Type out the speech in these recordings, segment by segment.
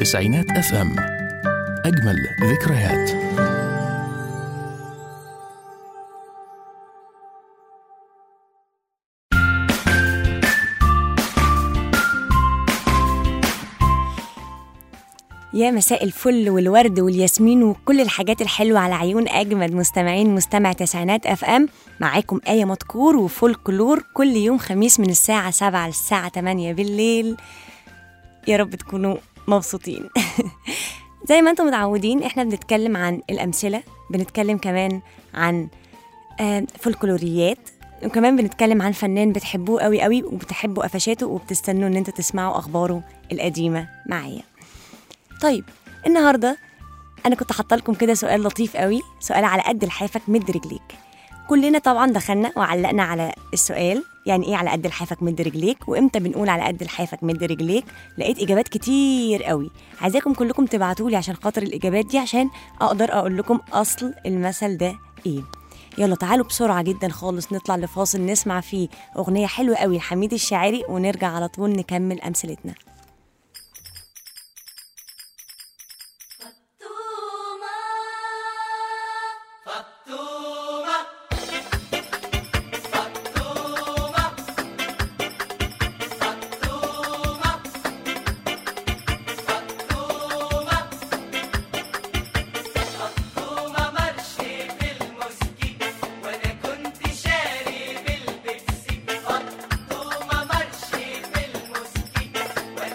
تسعينات اف ام اجمل ذكريات يا مساء الفل والورد والياسمين وكل الحاجات الحلوة على عيون أجمد مستمعين مستمع تسعينات أف أم معاكم آية مدكور وفولكلور كل يوم خميس من الساعة 7 للساعة 8 بالليل يا رب تكونوا مبسوطين زي ما انتم متعودين احنا بنتكلم عن الأمثلة بنتكلم كمان عن آه، فولكلوريات وكمان بنتكلم عن فنان بتحبوه قوي قوي وبتحبوا قفشاته وبتستنوا ان انتوا تسمعوا اخباره القديمه معايا طيب النهارده انا كنت حاطه لكم كده سؤال لطيف قوي سؤال على قد لحافك مد رجليك كلنا طبعا دخلنا وعلقنا على السؤال يعني ايه على قد لحافك مد رجليك وامتى بنقول على قد لحافك مد رجليك لقيت اجابات كتير قوي عايزاكم كلكم تبعتوا لي عشان خاطر الاجابات دي عشان اقدر اقول لكم اصل المثل ده ايه يلا تعالوا بسرعة جدا خالص نطلع لفاصل نسمع فيه أغنية حلوة قوي لحميد الشاعري ونرجع على طول نكمل أمثلتنا فطومة مرشي بالمسكي وانا كنت شاري بالبيبسي فطومة مرشي بالمسكي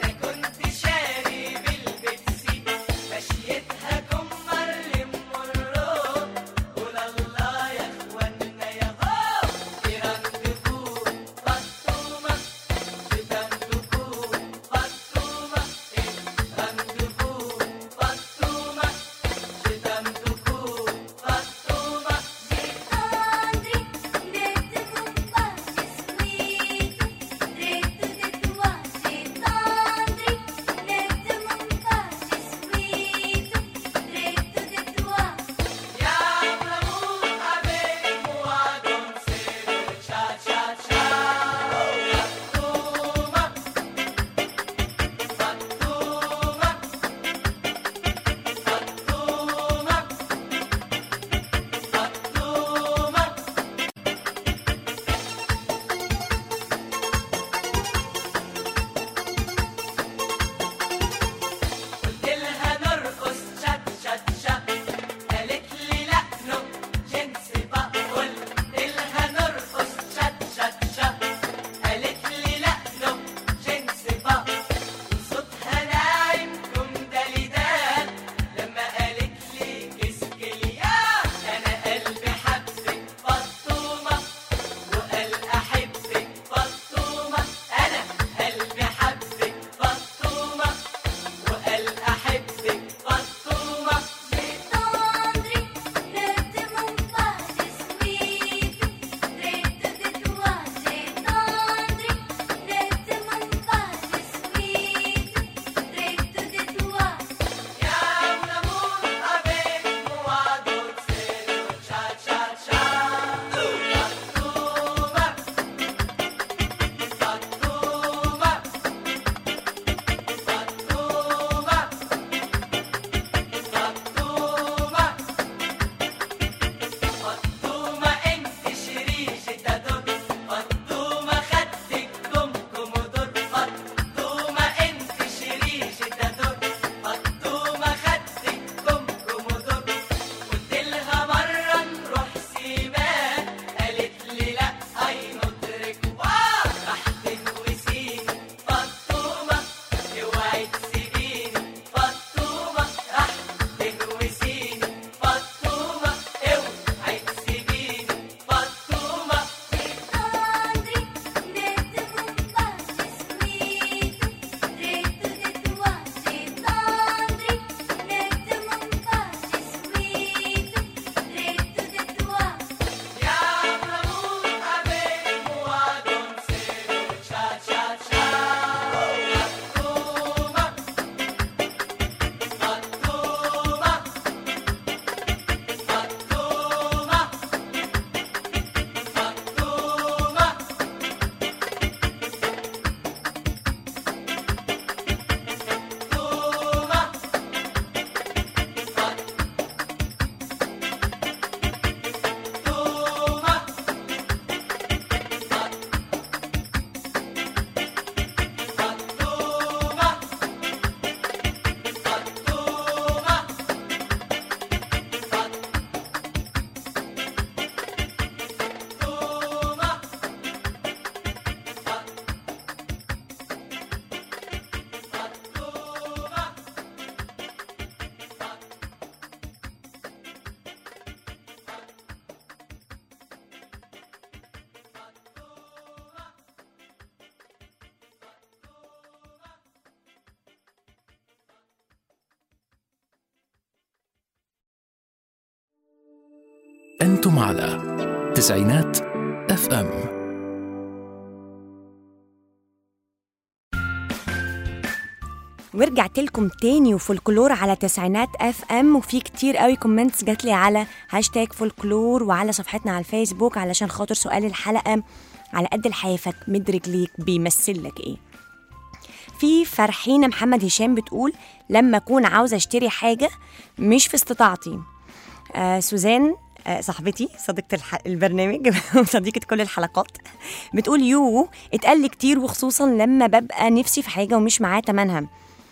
أنتم على تسعينات اف ام ورجعت لكم تاني وفولكلور على تسعينات اف ام وفي كتير قوي كومنتس جات لي على هاشتاج فولكلور وعلى صفحتنا على الفيسبوك علشان خاطر سؤال الحلقه على قد لحافك مد رجليك بيمثل لك ايه في فرحينة محمد هشام بتقول لما أكون عاوزة أشتري حاجة مش في استطاعتي آه سوزان آه صاحبتي صديقة الح... البرنامج وصديقة كل الحلقات بتقول يو اتقال لي كتير وخصوصا لما ببقى نفسي في حاجة ومش معايا تمنها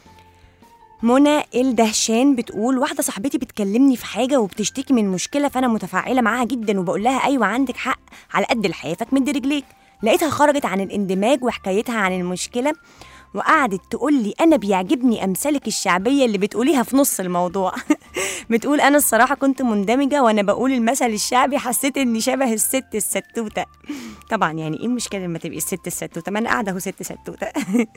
منى الدهشان بتقول واحدة صاحبتي بتكلمني في حاجة وبتشتكي من مشكلة فأنا متفاعلة معاها جدا وبقول لها أيوة عندك حق على قد لحافك مد رجليك لقيتها خرجت عن الاندماج وحكايتها عن المشكلة وقعدت تقول لي أنا بيعجبني أمثالك الشعبية اللي بتقوليها في نص الموضوع بتقول أنا الصراحة كنت مندمجة وأنا بقول المثل الشعبي حسيت إني شبه الست الستوتة طبعا يعني إيه المشكلة لما تبقي الست الستوتة ما أنا قاعدة أهو ست ستوتة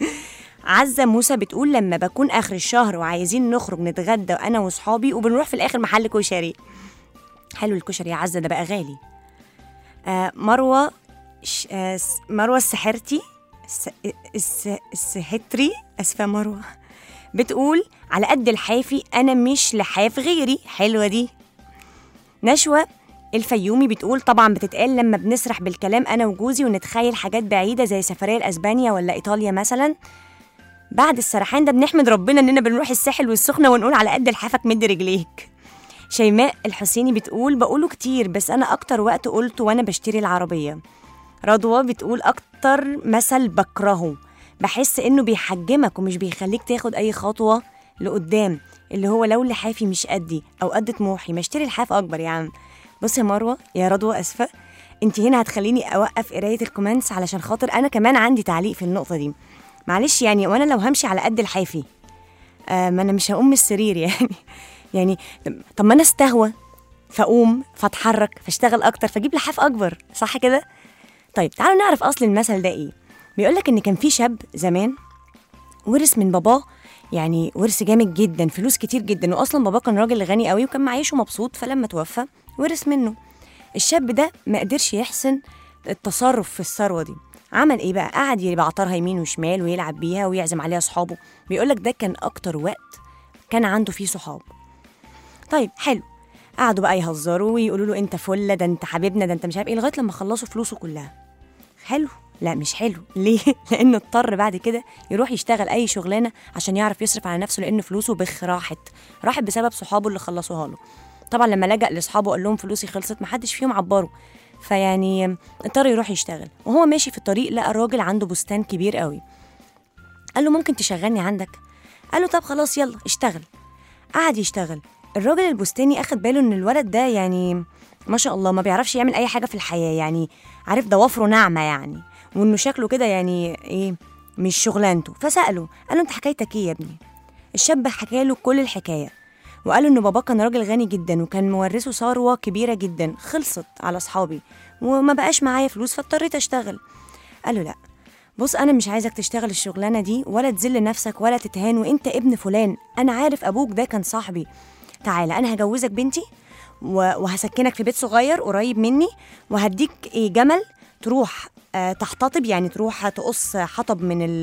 عزة موسى بتقول لما بكون آخر الشهر وعايزين نخرج نتغدى أنا وصحابي وبنروح في الآخر محل كشري حلو الكشري يا عزة ده بقى غالي آه مروة ش... آه س- مروة السحرتي الس... الس... السهتري اسفه مروه بتقول على قد لحافي انا مش لحاف غيري حلوه دي نشوى الفيومي بتقول طبعا بتتقال لما بنسرح بالكلام انا وجوزي ونتخيل حاجات بعيده زي سفريه لاسبانيا ولا ايطاليا مثلا بعد السرحان ده بنحمد ربنا اننا بنروح الساحل والسخنه ونقول على قد لحافك مد رجليك شيماء الحسيني بتقول بقوله كتير بس انا اكتر وقت قلته وانا بشتري العربيه رضوى بتقول اكتر مثل بكرهه بحس انه بيحجمك ومش بيخليك تاخد اي خطوه لقدام اللي هو لو لحافي مش قدي او قد طموحي ما اشتري لحاف اكبر يا عم بص يا مروه يا رضوى اسفه انت هنا هتخليني اوقف قرايه الكومنتس علشان خاطر انا كمان عندي تعليق في النقطه دي معلش يعني وانا لو همشي على قد لحافي آه ما انا مش هقوم من السرير يعني يعني طب ما انا استهوى فاقوم فاتحرك فاشتغل اكتر فاجيب لحاف اكبر صح كده طيب تعالوا نعرف اصل المثل ده ايه بيقول لك ان كان في شاب زمان ورث من باباه يعني ورث جامد جدا فلوس كتير جدا واصلا باباه كان راجل غني قوي وكان معيشه مبسوط فلما توفى ورث منه الشاب ده ما قدرش يحسن التصرف في الثروه دي عمل ايه بقى قعد يبعترها يمين وشمال ويلعب بيها ويعزم عليها اصحابه بيقول لك ده كان اكتر وقت كان عنده فيه صحاب طيب حلو قعدوا بقى يهزروا ويقولوا له انت فله ده انت حبيبنا ده انت مش عارف ايه لغايه لما خلصوا فلوسه كلها حلو لا مش حلو ليه لانه اضطر بعد كده يروح يشتغل اي شغلانه عشان يعرف يصرف على نفسه لان فلوسه بخ راحت راحت بسبب صحابه اللي خلصوها له طبعا لما لجأ لاصحابه قال لهم فلوسي خلصت محدش فيهم عبره فيعني اضطر يروح يشتغل وهو ماشي في الطريق لقى الراجل عنده بستان كبير قوي قال له ممكن تشغلني عندك قال له طب خلاص يلا اشتغل قعد يشتغل الراجل البستاني اخد باله ان الولد ده يعني ما شاء الله ما بيعرفش يعمل اي حاجه في الحياه يعني عارف ضوافره ناعمه يعني وانه شكله كده يعني ايه مش شغلانته فساله قال له انت حكايتك ايه يا ابني الشاب حكى له كل الحكايه وقال له ان باباه كان راجل غني جدا وكان مورثه ثروه كبيره جدا خلصت على اصحابي وما بقاش معايا فلوس فاضطريت اشتغل قال له لا بص انا مش عايزك تشتغل الشغلانه دي ولا تذل نفسك ولا تتهان وانت ابن فلان انا عارف ابوك ده كان صاحبي تعالى انا هجوزك بنتي و- وهسكنك في بيت صغير قريب مني وهديك ايه جمل تروح آه، تحتطب يعني تروح تقص حطب من ال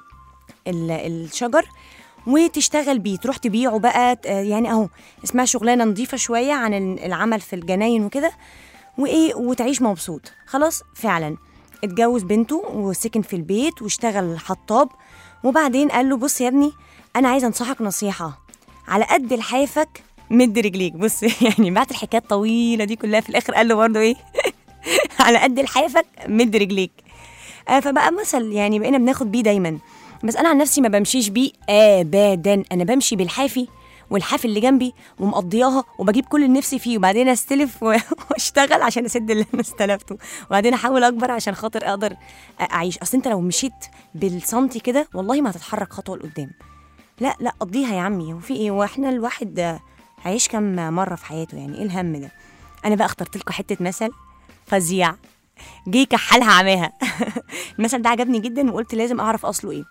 ال الشجر وتشتغل بيه تروح تبيعه بقى ت- آه، يعني اهو اسمها شغلانه نظيفه شويه عن ال- العمل في الجناين وكده وايه وتعيش مبسوط خلاص فعلا اتجوز بنته وسكن في البيت واشتغل حطاب وبعدين قال له بص يا ابني انا عايز انصحك نصيحه على قد لحافك مد رجليك بص يعني بعد الحكايه الطويله دي كلها في الاخر قال له برضه ايه على قد لحافك مد رجليك آه فبقى مثل يعني بقينا بناخد بيه دايما بس انا عن نفسي ما بمشيش بيه ابدا انا بمشي بالحافي والحافي اللي جنبي ومقضياها وبجيب كل اللي نفسي فيه وبعدين استلف و- واشتغل عشان اسد اللي انا استلفته وبعدين احاول اكبر عشان خاطر اقدر اعيش اصل انت لو مشيت بالسنتي كده والله ما هتتحرك خطوه لقدام لا لا قضيها يا عمي هو في ايه واحنا الواحد آه، هيعيش كم مره في حياته يعني ايه الهم ده انا بقى اخترت لكم حته مثل فظيع جه كحلها عماها المثل ده عجبني جدا وقلت لازم اعرف اصله ايه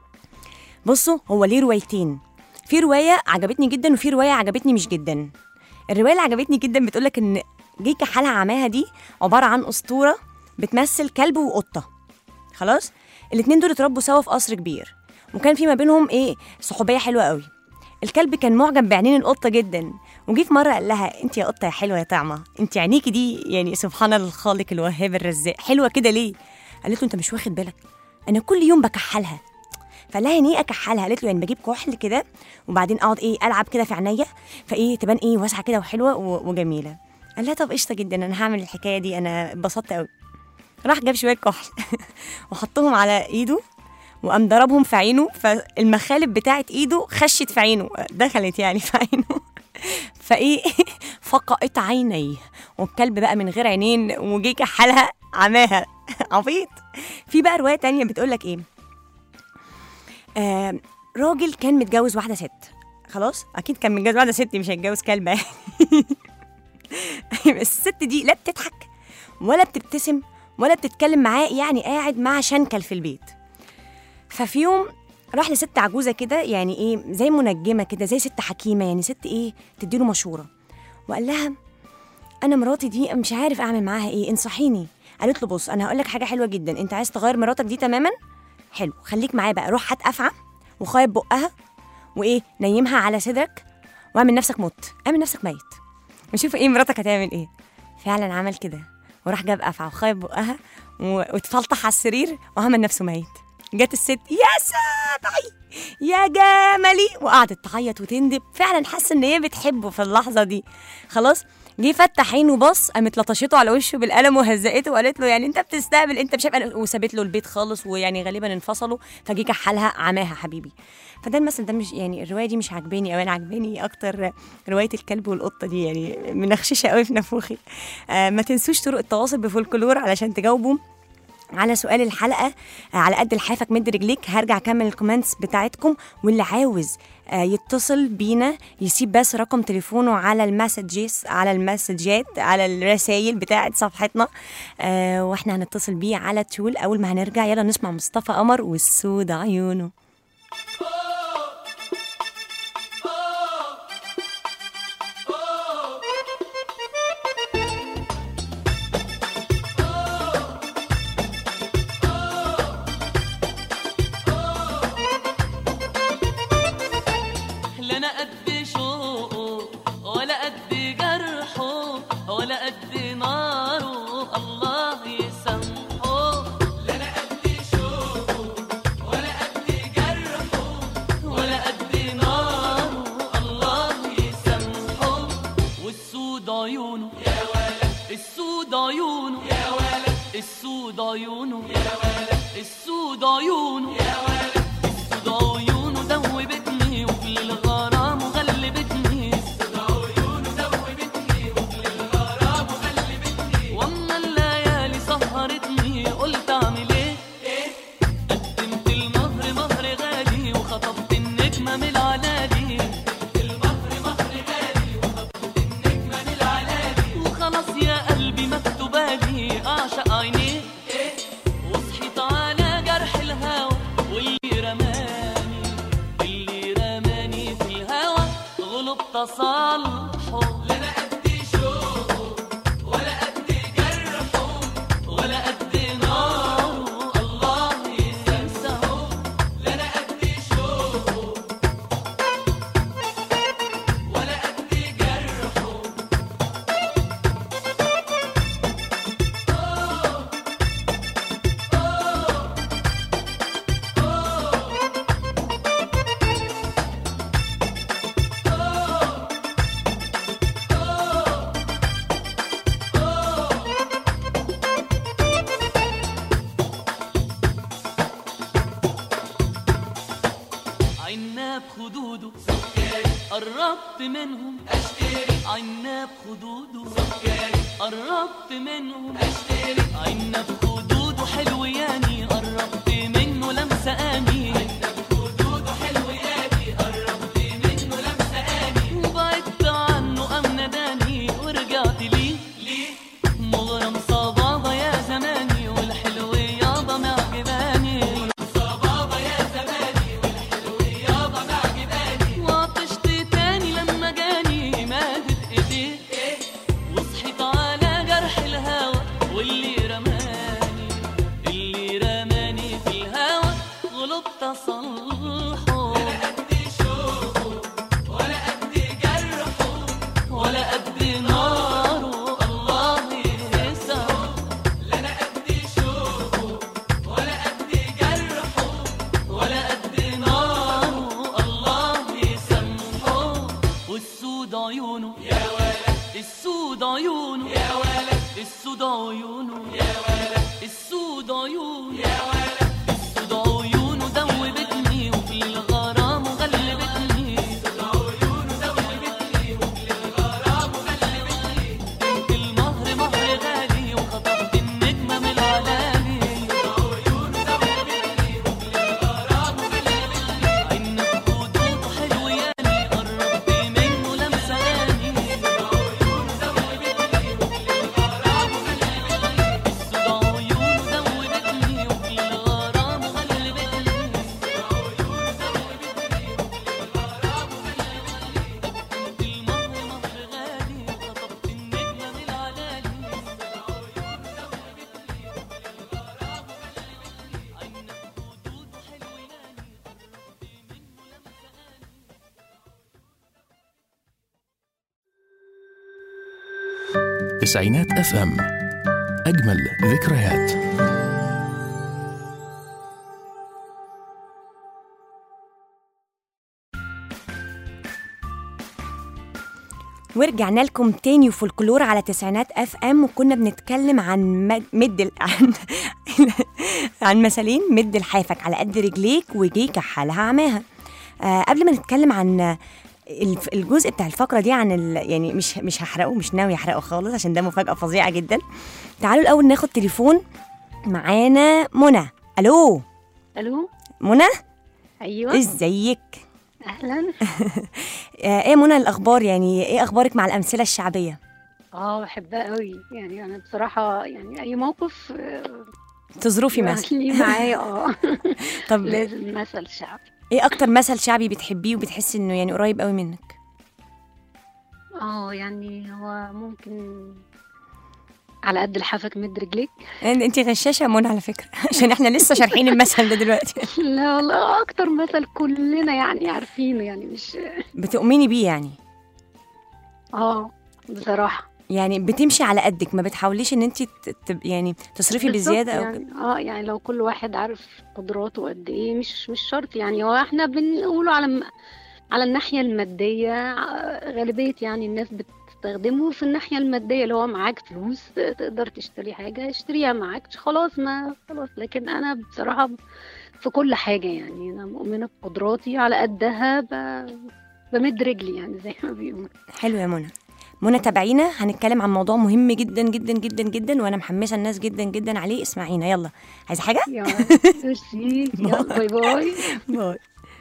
بصوا هو ليه روايتين في روايه عجبتني جدا وفي روايه عجبتني مش جدا الروايه اللي عجبتني جدا بتقولك ان جه كحالها عماها دي عباره عن اسطوره بتمثل كلب وقطه خلاص الاتنين دول اتربوا سوا في قصر كبير وكان في ما بينهم ايه صحوبيه حلوه قوي الكلب كان معجب بعينين القطه جدا وجي في مره قال لها انت يا قطه يا حلوه يا طعمه انت عينيكي دي يعني سبحان الخالق الوهاب الرزاق حلوه كده ليه قالت له انت مش واخد بالك انا كل يوم بكحلها فقال لها يعني ايه اكحلها قالت له يعني بجيب كحل كده وبعدين اقعد ايه العب كده في عينيا فايه تبان ايه واسعه كده وحلوه و- وجميله قال لها طب قشطه جدا انا هعمل الحكايه دي انا اتبسطت قوي راح جاب شويه كحل وحطهم على ايده وقام ضربهم في عينه فالمخالب بتاعت ايده خشت في عينه دخلت يعني في عينه فايه فقأت عينيه والكلب بقى من غير عينين وجي كحلها عماها عبيط في بقى روايه تانية بتقول لك ايه آه راجل كان متجوز واحده ست خلاص اكيد كان متجوز واحده ست مش هيتجوز كلبه يعني بس الست دي لا بتضحك ولا بتبتسم ولا بتتكلم معاه يعني قاعد مع شنكل في البيت ففي يوم راح لست عجوزه كده يعني ايه زي منجمه كده زي ست حكيمه يعني ست ايه تديله مشوره وقال لها انا مراتي دي مش عارف اعمل معاها ايه انصحيني قالت له بص انا هقول لك حاجه حلوه جدا انت عايز تغير مراتك دي تماما حلو خليك معايا بقى روح هات افعى وخايب بقها وايه نيمها على صدرك واعمل نفسك مت اعمل نفسك ميت وشوف ايه مراتك هتعمل ايه فعلا عمل كده وراح جاب افعى وخايب بقها و- واتفلطح على السرير وعمل نفسه ميت جت الست يا سبعي يا جملي وقعدت تعيط وتندب فعلا حاسه ان هي بتحبه في اللحظه دي خلاص جه فتح عينه بص قامت لطشته على وشه بالقلم وهزقته وقالت له يعني انت بتستقبل انت مش عارف أنا- وسابت له البيت خالص ويعني غالبا انفصلوا فجه كحلها عماها حبيبي فده المثل ده مش يعني الروايه دي مش عاجباني قوي انا عاجباني اكتر روايه الكلب والقطه دي يعني منخششه قوي في نافوخي آه ما تنسوش طرق التواصل بفولكلور علشان تجاوبوا على سؤال الحلقه آه، على قد لحافك مد رجليك هرجع اكمل الكومنتس بتاعتكم واللي عاوز آه، يتصل بينا يسيب بس رقم تليفونه على المسجز على المسجات على الرسائل بتاعت صفحتنا آه، واحنا هنتصل بيه على تول اول ما هنرجع يلا نسمع مصطفى قمر والسود عيونه لا انا قد شوقه ولا قد جرحه ولا قد ناره الله يسامحه لا انا قد شوقه ولا قد جرحه ولا قد ناره الله يسامحه والسود عيونه يا ولد السود عيونه يا ولد السود عيونه يا ولد السود عيونه يا ولد السود عيونه دوبتني وكل الغرام وغلبتني السود عيونه دوبتني وكل الغرام وغلبتني واما الليالي سهرتني قلت اعمل ايه قدمت المهر مهر غالي وخطبت النجمة من العلالي المهر مهر غالي وخطبت النجمة من العلالي وخلاص يا قلبي مكتوبالي اعشق عينيه وصحيت على جرح الهوى واللي رماني اللي رماني في الهوى غلب تصالحه لا انا قد شوقه ولا قد جرحه ولا قد ناره الله يسامحه لا انا قد شوقه ولا قد جرحه عناب خدوده قربت منهم اشتري عناب خدوده قربت منهم اشتري عناب خدوده حلو ياني قربت منه لمسه اني عناب خدوده حلو ياني قربت منه لمسه اني وبعدت عنه قام ناداني ورجعت ليه ليه مغرم صبابة يا زماني والحلو يابا معجباني صبابة يا زماني والحلو يابا معجباني وعطشت تاني لما جاني مادت ايديه وصحيت على شوق تصلحه ولا قد ناره الله يسعه ولا قد ناره الله يسامحه والسود عيونه يا ولد السود عيونه يا ولد السود عيونه يا ولد السود عيونه يا ولد السود عيونه دوبتني وفي الغرام غلبتني السود عيونه دوبتني وفي الغرام غلبتني انت المهر مهر غالي وخطفت النجمه من العلالي عينك خدوده حلو ياني قربت منه لمساني السود عيونه دوبتني وفي الغرام غلبتني انت المهر مهر غالي وخطفت النجمه من العلالي عينك خدوده حلو ياني قربت منه لمساني تسعينات اف ام اجمل ذكريات ورجعنا لكم تاني وفولكلور على تسعينات اف ام وكنا بنتكلم عن مد, مد ال- عن عن مثلين مد لحافك على قد رجليك وجي كحالها عماها آه قبل ما نتكلم عن الف- الجزء بتاع الفقره دي عن ال... يعني مش مش هحرقه مش ناوي احرقه خالص عشان ده مفاجاه فظيعه جدا تعالوا الاول ناخد تليفون معانا منى الو الو منى ايوه ازيك اهلا آه ايه منى الاخبار يعني ايه اخبارك مع الامثله الشعبيه اه بحبها قوي يعني انا بصراحه يعني اي موقف آه، تظروفي مثل ليه معايا اه طب لازم مثل شعبي ايه اكتر مثل شعبي بتحبيه وبتحسي انه يعني قريب قوي منك اه يعني هو ممكن على قد لحافك مد رجليك انت غشاشه يا منى على فكره عشان احنا لسه شارحين المثل ده دلوقتي لا والله اكتر مثل كلنا يعني عارفينه يعني مش بتؤمني بيه يعني اه بصراحه يعني بتمشي على قدك ما بتحاوليش ان انت يعني تصرفي بالظبط بزياده او كده يعني اه يعني لو كل واحد عارف قدراته قد ايه مش مش شرط يعني هو احنا بنقوله على م- على الناحيه الماديه آه، غالبيه يعني الناس بتستخدمه في الناحيه الماديه اللي هو معاك فلوس تقدر تشتري حاجه اشتريها معاك خلاص ما خلاص لكن انا بصراحه في كل حاجه يعني انا مؤمنه بقدراتي على قدها ب... بمد رجلي يعني زي ما بيقولوا حلو يا منى منى تابعينا هنتكلم عن موضوع مهم جدا جدا جدا جدا وانا محمسه الناس جدا جدا عليه اسمعينا يلا عايزه حاجه يا ميرسي يلا باي باي باي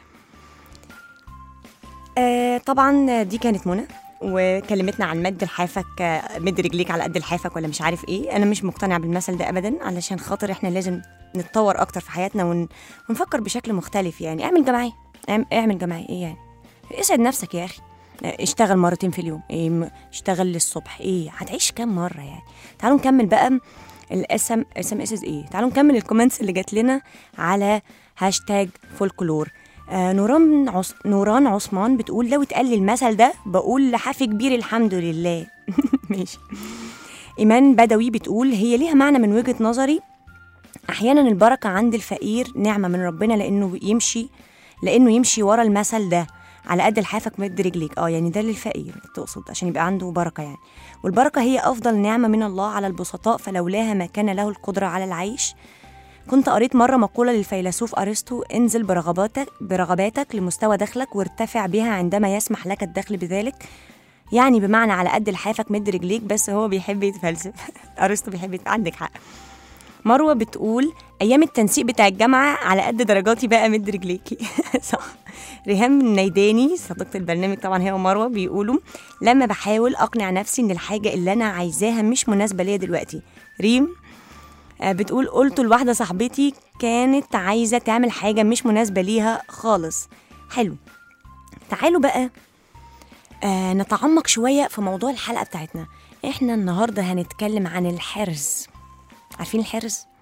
آه طبعا دي كانت منى وكلمتنا عن مد لحافك آه، مد رجليك على قد لحافك ولا مش عارف ايه انا مش مقتنعه بالمثل ده ابدا علشان خاطر احنا لازم نتطور اكتر في حياتنا ون... ونفكر بشكل مختلف يعني اعمل جماعيه اعم- اعمل جماعيه ايه يعني اسعد نفسك يا اخي آه، اشتغل مرتين في اليوم ايه م- اشتغل للصبح ايه هتعيش كام مره يعني تعالوا نكمل بقى الاس ام اس ام اس ايه تعالوا نكمل الكومنتس اللي جات لنا على هاشتاج فولكلور آه نوران عص... نوران عثمان بتقول لو اتقال لي المثل ده بقول لحافي كبير الحمد لله ماشي ايمان بدوي بتقول هي ليها معنى من وجهه نظري احيانا البركه عند الفقير نعمه من ربنا لانه يمشي لانه يمشي ورا المثل ده على قد لحافك مد رجليك اه يعني ده للفقير تقصد عشان يبقى عنده بركه يعني والبركه هي افضل نعمه من الله على البسطاء فلولاها ما كان له القدره على العيش كنت قريت مرة مقولة للفيلسوف أرسطو انزل برغباتك برغباتك لمستوى دخلك وارتفع بها عندما يسمح لك الدخل بذلك يعني بمعنى على قد لحافك مد رجليك بس هو بيحب يتفلسف أرسطو بيحب يت... عندك حق مروة بتقول أيام التنسيق بتاع الجامعة على قد درجاتي بقى مد رجليكي صح ريهام النيداني صديقة البرنامج طبعا هي ومروة بيقولوا لما بحاول أقنع نفسي إن الحاجة اللي أنا عايزاها مش مناسبة ليا دلوقتي ريم آه، بتقول قلت لواحدة صاحبتي كانت عايزة تعمل حاجة مش مناسبة ليها خالص حلو تعالوا بقى آه نتعمق شوية في موضوع الحلقة بتاعتنا احنا النهاردة هنتكلم عن الحرز عارفين الحرز؟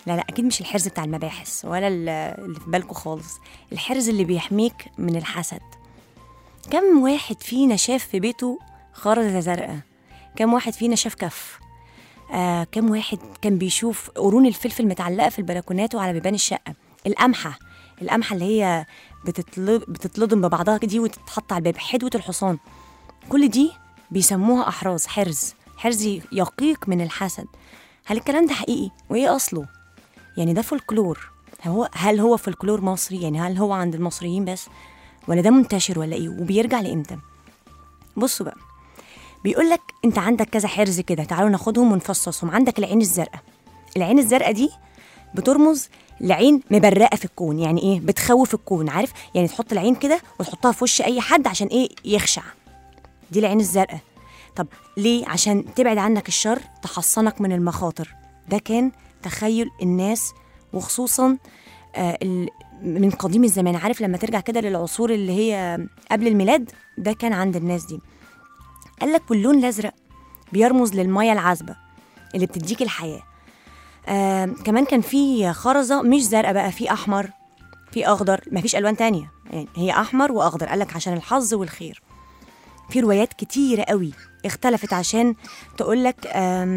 لا لا اكيد مش الحرز بتاع المباحث ولا ال- اللي في بالكم خالص الحرز اللي بيحميك من الحسد كم واحد فينا شاف في بيته خرزة زرقاء كم واحد فينا شاف كف آه كم واحد كان بيشوف قرون الفلفل متعلقة في البلكونات وعلى بيبان الشقة القمحة القمحة اللي هي بتتل- بتتلضم ببعضها دي وتتحط على الباب حدوة الحصان كل دي بيسموها أحراز حرز حرز يقيك من الحسد هل الكلام ده حقيقي وإيه أصله يعني ده فولكلور هو هل هو فولكلور مصري يعني هل هو عند المصريين بس ولا ده منتشر ولا ايه وبيرجع لامتى بصوا بقى بيقول لك انت عندك كذا حرز كده تعالوا ناخدهم ونفصصهم عندك العين الزرقاء العين الزرقاء دي بترمز لعين مبرقه في الكون يعني ايه بتخوف الكون عارف يعني تحط العين كده وتحطها في وش اي حد عشان ايه يخشع دي العين الزرقاء طب ليه عشان تبعد عنك الشر تحصنك من المخاطر ده كان تخيل الناس وخصوصا آه ال- من قديم الزمان عارف لما ترجع كده للعصور اللي هي قبل الميلاد ده كان عند الناس دي قال لك واللون الازرق بيرمز للميه العذبه اللي بتديك الحياه آه كمان كان في خرزه مش زرقاء بقى في احمر في اخضر مفيش الوان تانية يعني هي احمر واخضر قال لك عشان الحظ والخير في روايات كتيرة قوي اختلفت عشان تقول لك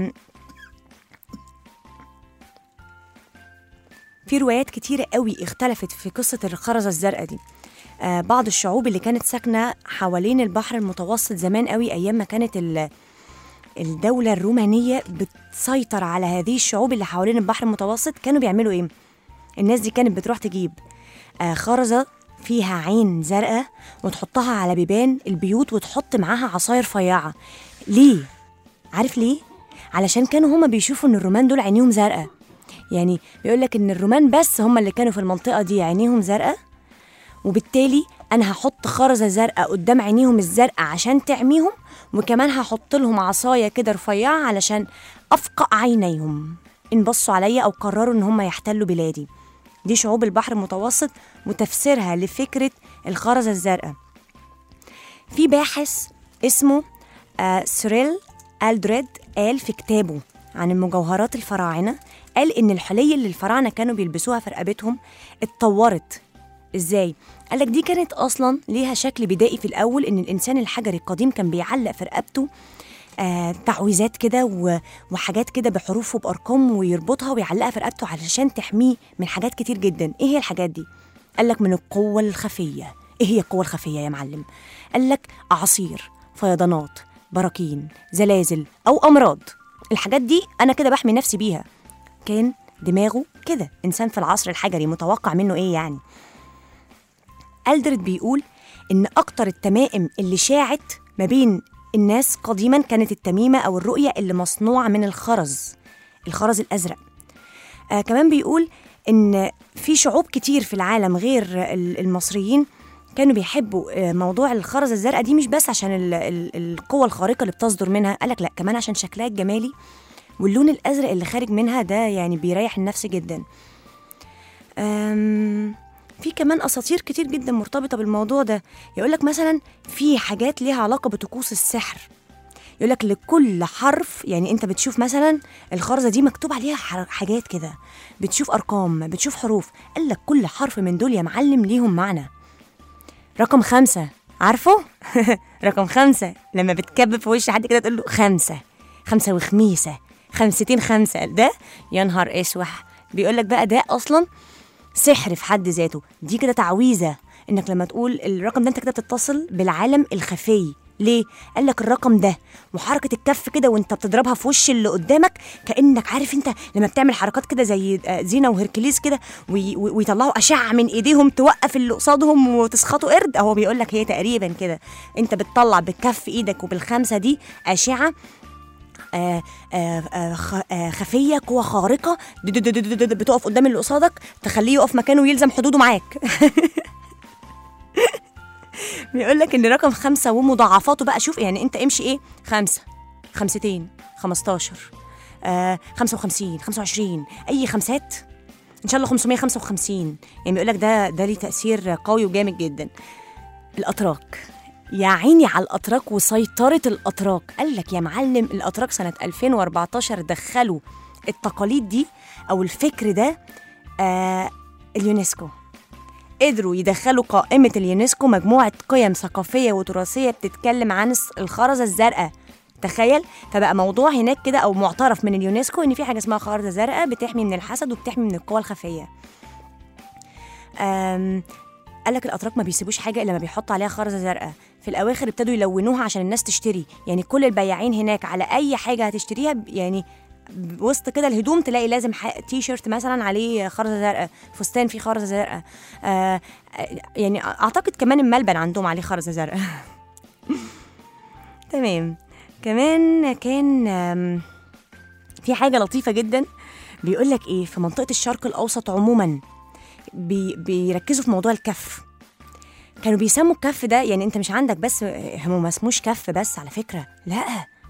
في روايات كتيرة قوي اختلفت في قصة الخرزة الزرقاء دي آه بعض الشعوب اللي كانت ساكنة حوالين البحر المتوسط زمان قوي أيام ما كانت ال- الدولة الرومانية بتسيطر على هذه الشعوب اللي حوالين البحر المتوسط كانوا بيعملوا إيه؟ الناس دي كانت بتروح تجيب آه خرزة فيها عين زرقاء وتحطها على بيبان البيوت وتحط معاها عصاير رفيعة ليه؟ عارف ليه؟ علشان كانوا هما بيشوفوا ان الرومان دول عينيهم زرقاء يعني بيقول لك ان الرومان بس هما اللي كانوا في المنطقة دي عينيهم زرقاء وبالتالي انا هحط خرزة زرقاء قدام عينيهم الزرقاء عشان تعميهم وكمان هحط لهم عصاية كده رفيعة علشان افقع عينيهم ان بصوا عليا او قرروا ان هم يحتلوا بلادي دي شعوب البحر المتوسط وتفسيرها لفكرة الخرزة الزرقاء في باحث اسمه آه سريل ألدريد قال في كتابه عن المجوهرات الفراعنة قال إن الحلي اللي الفراعنة كانوا بيلبسوها في رقبتهم اتطورت ازاي؟ قال لك دي كانت اصلا ليها شكل بدائي في الاول ان الانسان الحجري القديم كان بيعلق في رقبته آه تعويذات كده و- وحاجات كده بحروف وبارقام ويربطها ويعلقها في رقبته علشان تحميه من حاجات كتير جدا ايه هي الحاجات دي قال لك من القوه الخفيه ايه هي القوه الخفيه يا معلم قال لك اعاصير فيضانات براكين زلازل او امراض الحاجات دي انا كده بحمي نفسي بيها كان دماغه كده انسان في العصر الحجري متوقع منه ايه يعني ألدرد بيقول إن أكتر التمائم اللي شاعت ما بين الناس قديما كانت التميمة أو الرؤية اللي مصنوعة من الخرز الخرز الأزرق آه كمان بيقول إن في شعوب كتير في العالم غير ال- المصريين كانوا بيحبوا آه، موضوع الخرز الزرقاء دي مش بس عشان ال- ال- القوة الخارقة اللي بتصدر منها قالك لا كمان عشان شكلها الجمالي واللون الأزرق اللي خارج منها ده يعني بيريح النفس جدا أم في كمان اساطير كتير جدا مرتبطه بالموضوع ده يقول لك مثلا في حاجات ليها علاقه بطقوس السحر يقول لك لكل حرف يعني انت بتشوف مثلا الخرزه دي مكتوب عليها حر- حاجات كده بتشوف ارقام بتشوف حروف قال لك كل حرف من دول يا معلم ليهم معنى رقم خمسة عارفه؟ رقم خمسة لما بتكب في وش حد كده تقول له خمسة خمسة وخميسة خمستين خمسة ده يا نهار اسوح بيقول لك بقى ده اصلا سحر في حد ذاته دي كده تعويذه انك لما تقول الرقم ده انت كده بتتصل بالعالم الخفي ليه؟ قال لك الرقم ده وحركة الكف كده وانت بتضربها في وش اللي قدامك كأنك عارف انت لما بتعمل حركات كده زي آه، زينة وهركليس كده وي- وي- ويطلعوا أشعة من ايديهم توقف اللي قصادهم وتسخطوا قرد هو بيقول لك هي تقريبا كده انت بتطلع بكف ايدك وبالخمسة دي أشعة آه آه آه خ- آه خفيه قوه خارقه د- د- د- د- د- بتقف قدام اللي قصادك تخليه يقف مكانه ويلزم حدوده معاك بيقول لك ان رقم خمسة ومضاعفاته بقى شوف يعني انت امشي ايه خمسة خمستين خمستاشر آه خمسة وخمسين خمسة وعشرين اي خمسات ان شاء الله 555 يعني بيقول لك ده ده ليه تاثير قوي وجامد جدا الاتراك يا عيني على الاتراك وسيطره الاتراك قال لك يا معلم الاتراك سنه 2014 دخلوا التقاليد دي او الفكر ده آه اليونسكو قدروا يدخلوا قائمة اليونسكو مجموعة قيم ثقافية وتراثية بتتكلم عن الس- الخرزة الزرقاء تخيل فبقى موضوع هناك كده او معترف من اليونسكو ان في حاجه اسمها خرزه زرقاء بتحمي من الحسد وبتحمي من القوى الخفيه أم قال لك الاتراك ما بيسيبوش حاجه الا ما بيحطوا عليها خرزه زرقاء في الاواخر ابتدوا يلونوها عشان الناس تشتري يعني كل البياعين هناك على اي حاجه هتشتريها ب- يعني وسط كده الهدوم تلاقي لازم ح- تي شيرت مثلا عليه خرزه زرقاء فستان فيه خرزه زرقاء آه آه، يعني اعتقد كمان الملبن عندهم عليه خرزه زرقاء تمام كمان كان آم، في حاجه لطيفه جدا بيقول لك ايه في منطقه الشرق الاوسط عموما بي بيركزوا في موضوع الكف كانوا بيسموا الكف ده يعني انت مش عندك بس هو ما اسموش كف بس على فكره لا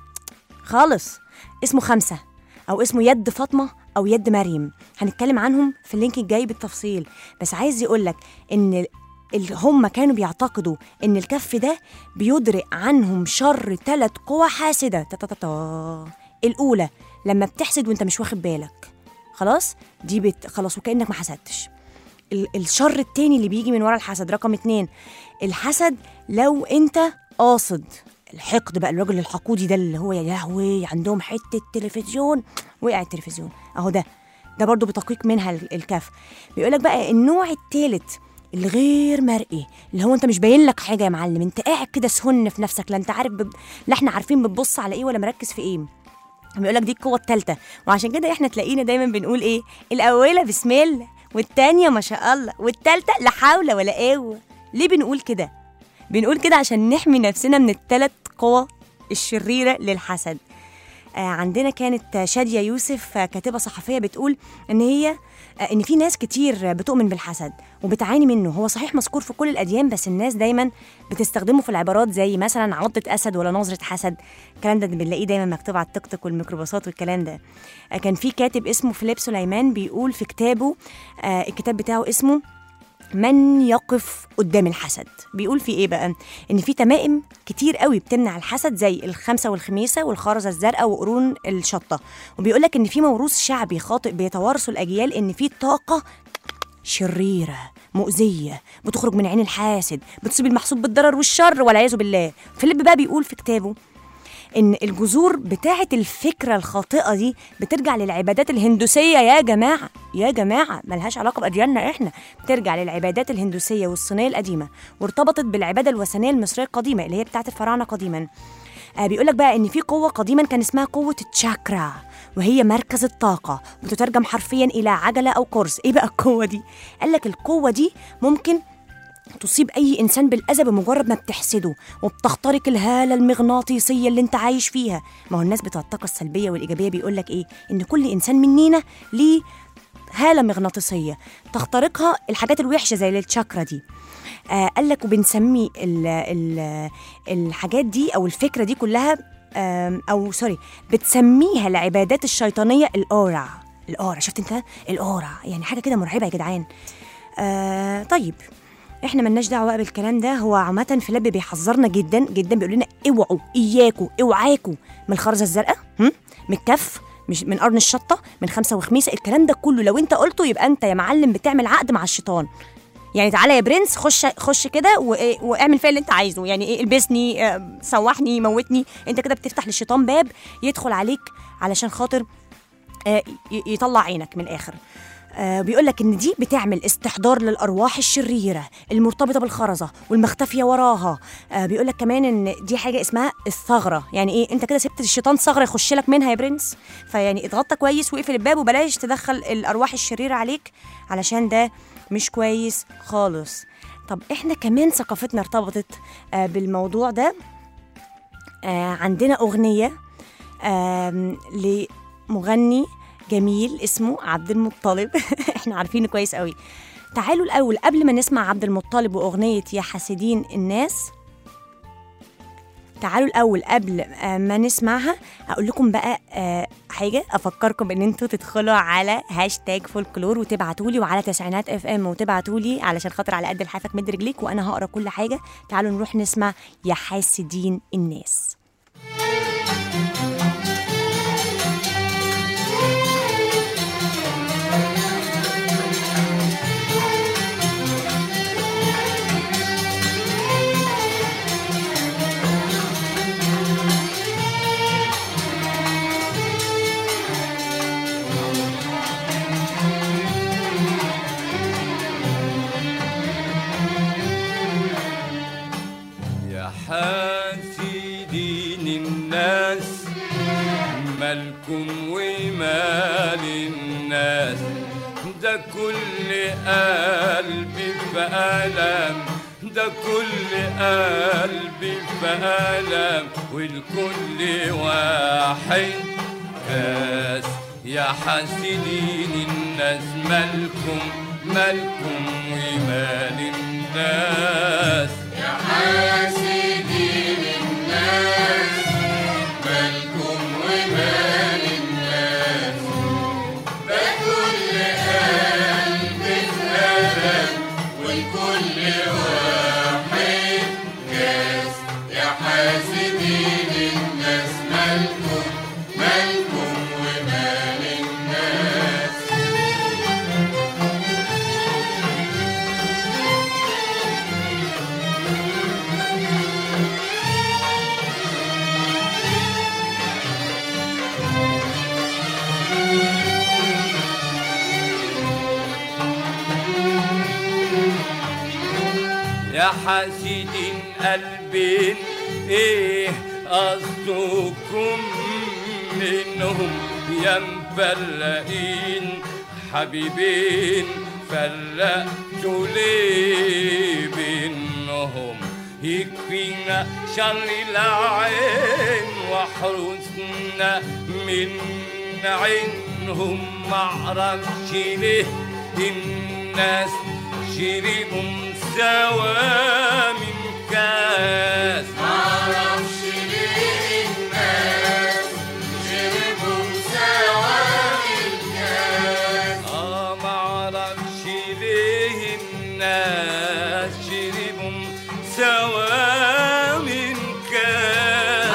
خالص اسمه خمسه او اسمه يد فاطمه او يد مريم هنتكلم عنهم في اللينك الجاي بالتفصيل بس عايز يقول لك ان ال- ال- هم كانوا بيعتقدوا ان الكف ده بيدرئ عنهم شر ثلاث قوى حاسده تا تا تا تا. الاولى لما بتحسد وانت مش واخد بالك خلاص دي بت... خلاص وكانك ما حسدتش ال- الشر التاني اللي بيجي من ورا الحسد رقم اتنين الحسد لو انت قاصد الحقد بقى الراجل الحقودي ده اللي هو يا لهوي عندهم حته تلفزيون وقع التلفزيون اهو ده ده برضو بتقيق منها ال- الكف بيقولك بقى النوع التالت الغير مرئي اللي هو انت مش باين لك حاجه يا معلم انت قاعد كده سهن في نفسك لا انت عارف ب... لا احنا عارفين بتبص على ايه ولا مركز في ايه بيقول لك دي القوة التالتة وعشان كده احنا تلاقينا دايما بنقول ايه الأولى بسم الله والتانية ما شاء الله والتالتة لا حول ولا قوة ليه بنقول كده؟ بنقول كده عشان نحمي نفسنا من التلات قوى الشريرة للحسد آه عندنا كانت آه، شادية يوسف آه، كاتبة صحفية بتقول ان هي آه، ان في ناس كتير بتؤمن بالحسد وبتعاني منه هو صحيح مذكور في كل الاديان بس الناس دايما بتستخدمه في العبارات زي مثلا عضة اسد ولا نظرة حسد الكلام ده بنلاقيه دايما مكتوب على التيك توك والميكروباصات والكلام ده آه، كان في كاتب اسمه فيليب سليمان بيقول في كتابه آه، الكتاب بتاعه اسمه من يقف قدام الحسد بيقول في ايه بقى ان في تمائم كتير قوي بتمنع الحسد زي الخمسه والخميسه والخرزه الزرقاء وقرون الشطه وبيقول لك ان في موروث شعبي خاطئ بيتوارثه الاجيال ان في طاقه شريره مؤذيه بتخرج من عين الحاسد بتصيب المحسود بالضرر والشر والعياذ بالله فيليب بقى بيقول في كتابه ان الجذور بتاعه الفكره الخاطئه دي بترجع للعبادات الهندوسيه يا جماعه يا جماعه ملهاش علاقه بادياننا احنا بترجع للعبادات الهندوسيه والصينيه القديمه وارتبطت بالعباده الوثنيه المصريه القديمه اللي هي بتاعه الفراعنه قديما آه بيقول لك بقى ان في قوه قديما كان اسمها قوه التشاكرا وهي مركز الطاقه وتترجم حرفيا الى عجله او قرص ايه بقى القوه دي قال لك القوه دي ممكن تصيب اي انسان بالاذى بمجرد ما بتحسده وبتخترق الهاله المغناطيسيه اللي انت عايش فيها ما هو الناس بتوع الطاقه السلبيه والايجابيه بيقول لك ايه ان كل انسان مننا ليه هاله مغناطيسيه تخترقها الحاجات الوحشه زي التشاكرا دي آه قال لك وبنسمي ال ال الحاجات دي او الفكره دي كلها آم، او سوري بتسميها العبادات الشيطانيه الاورا الاورا شفت انت الاورا يعني حاجه كده مرعبه يا جدعان آه طيب احنا ملناش دعوه بقى بالكلام ده هو عامه فيليب بيحذرنا جدا جدا بيقول لنا اوعوا اياكوا اوعاكوا من الخرزه الزرقاء هم؟ من الكف مش من قرن الشطه من خمسه وخميسه الكلام ده كله لو انت قلته يبقى انت يا معلم بتعمل عقد مع الشيطان يعني تعالى يا برنس خش خش كده وإيه- واعمل فيا اللي انت عايزه يعني ايه البسني آه، سوحني موتني انت كده بتفتح للشيطان باب يدخل عليك علشان خاطر آه، ي- يطلع عينك من الاخر آه بيقول لك ان دي بتعمل استحضار للارواح الشريره المرتبطه بالخرزه والمختفيه وراها آه بيقول لك كمان ان دي حاجه اسمها الثغره يعني ايه انت كده سبت الشيطان ثغره يخش لك منها يا برنس فيعني اتغطى كويس واقفل الباب وبلاش تدخل الارواح الشريره عليك علشان ده مش كويس خالص طب احنا كمان ثقافتنا ارتبطت آه بالموضوع ده آه عندنا اغنيه آم، لمغني جميل اسمه عبد المطلب احنا عارفينه كويس قوي تعالوا الاول قبل ما نسمع عبد المطلب واغنيه يا حاسدين الناس تعالوا الاول قبل آه، ما نسمعها اقول لكم بقى آه، حاجه افكركم ان انتوا تدخلوا على هاشتاج فولكلور وتبعتوا لي وعلى تسعينات اف ام وتبعتوا لي علشان خاطر على قد لحافك مد رجليك وانا هقرا كل حاجه تعالوا نروح نسمع يا حاسدين الناس مالكم ومال الناس ده كل قلبي في ألم ده كل قلبي في ألم والكل واحد كاس يا حاسدين الناس مالكم مالكم ومال الناس يا حاسدين قلبين ايه قصدكم منهم يا مفرقين حبيبين فرقتوا ليه بينهم يكفينا شر العين واحرسنا من عينهم معرفش ليه الناس شربوا سوا من كاس آه معرفش ليه الناس شربوا سوا من كاس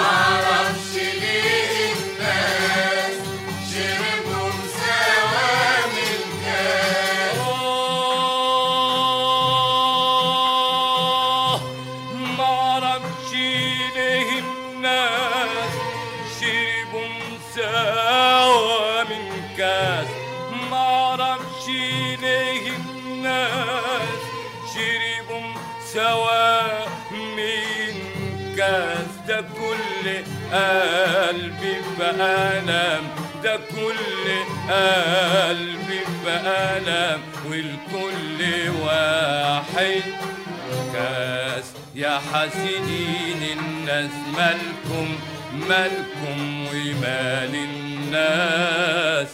آه معرفش ليه الناس شربوا سوا من كاس معرفش ليه الناس شربوا سوا من كاس ده كل قلبي بألم ده كل قلبي بألم والكل واحد كاس يا حاسدين الناس مالكم مالكم ومال الناس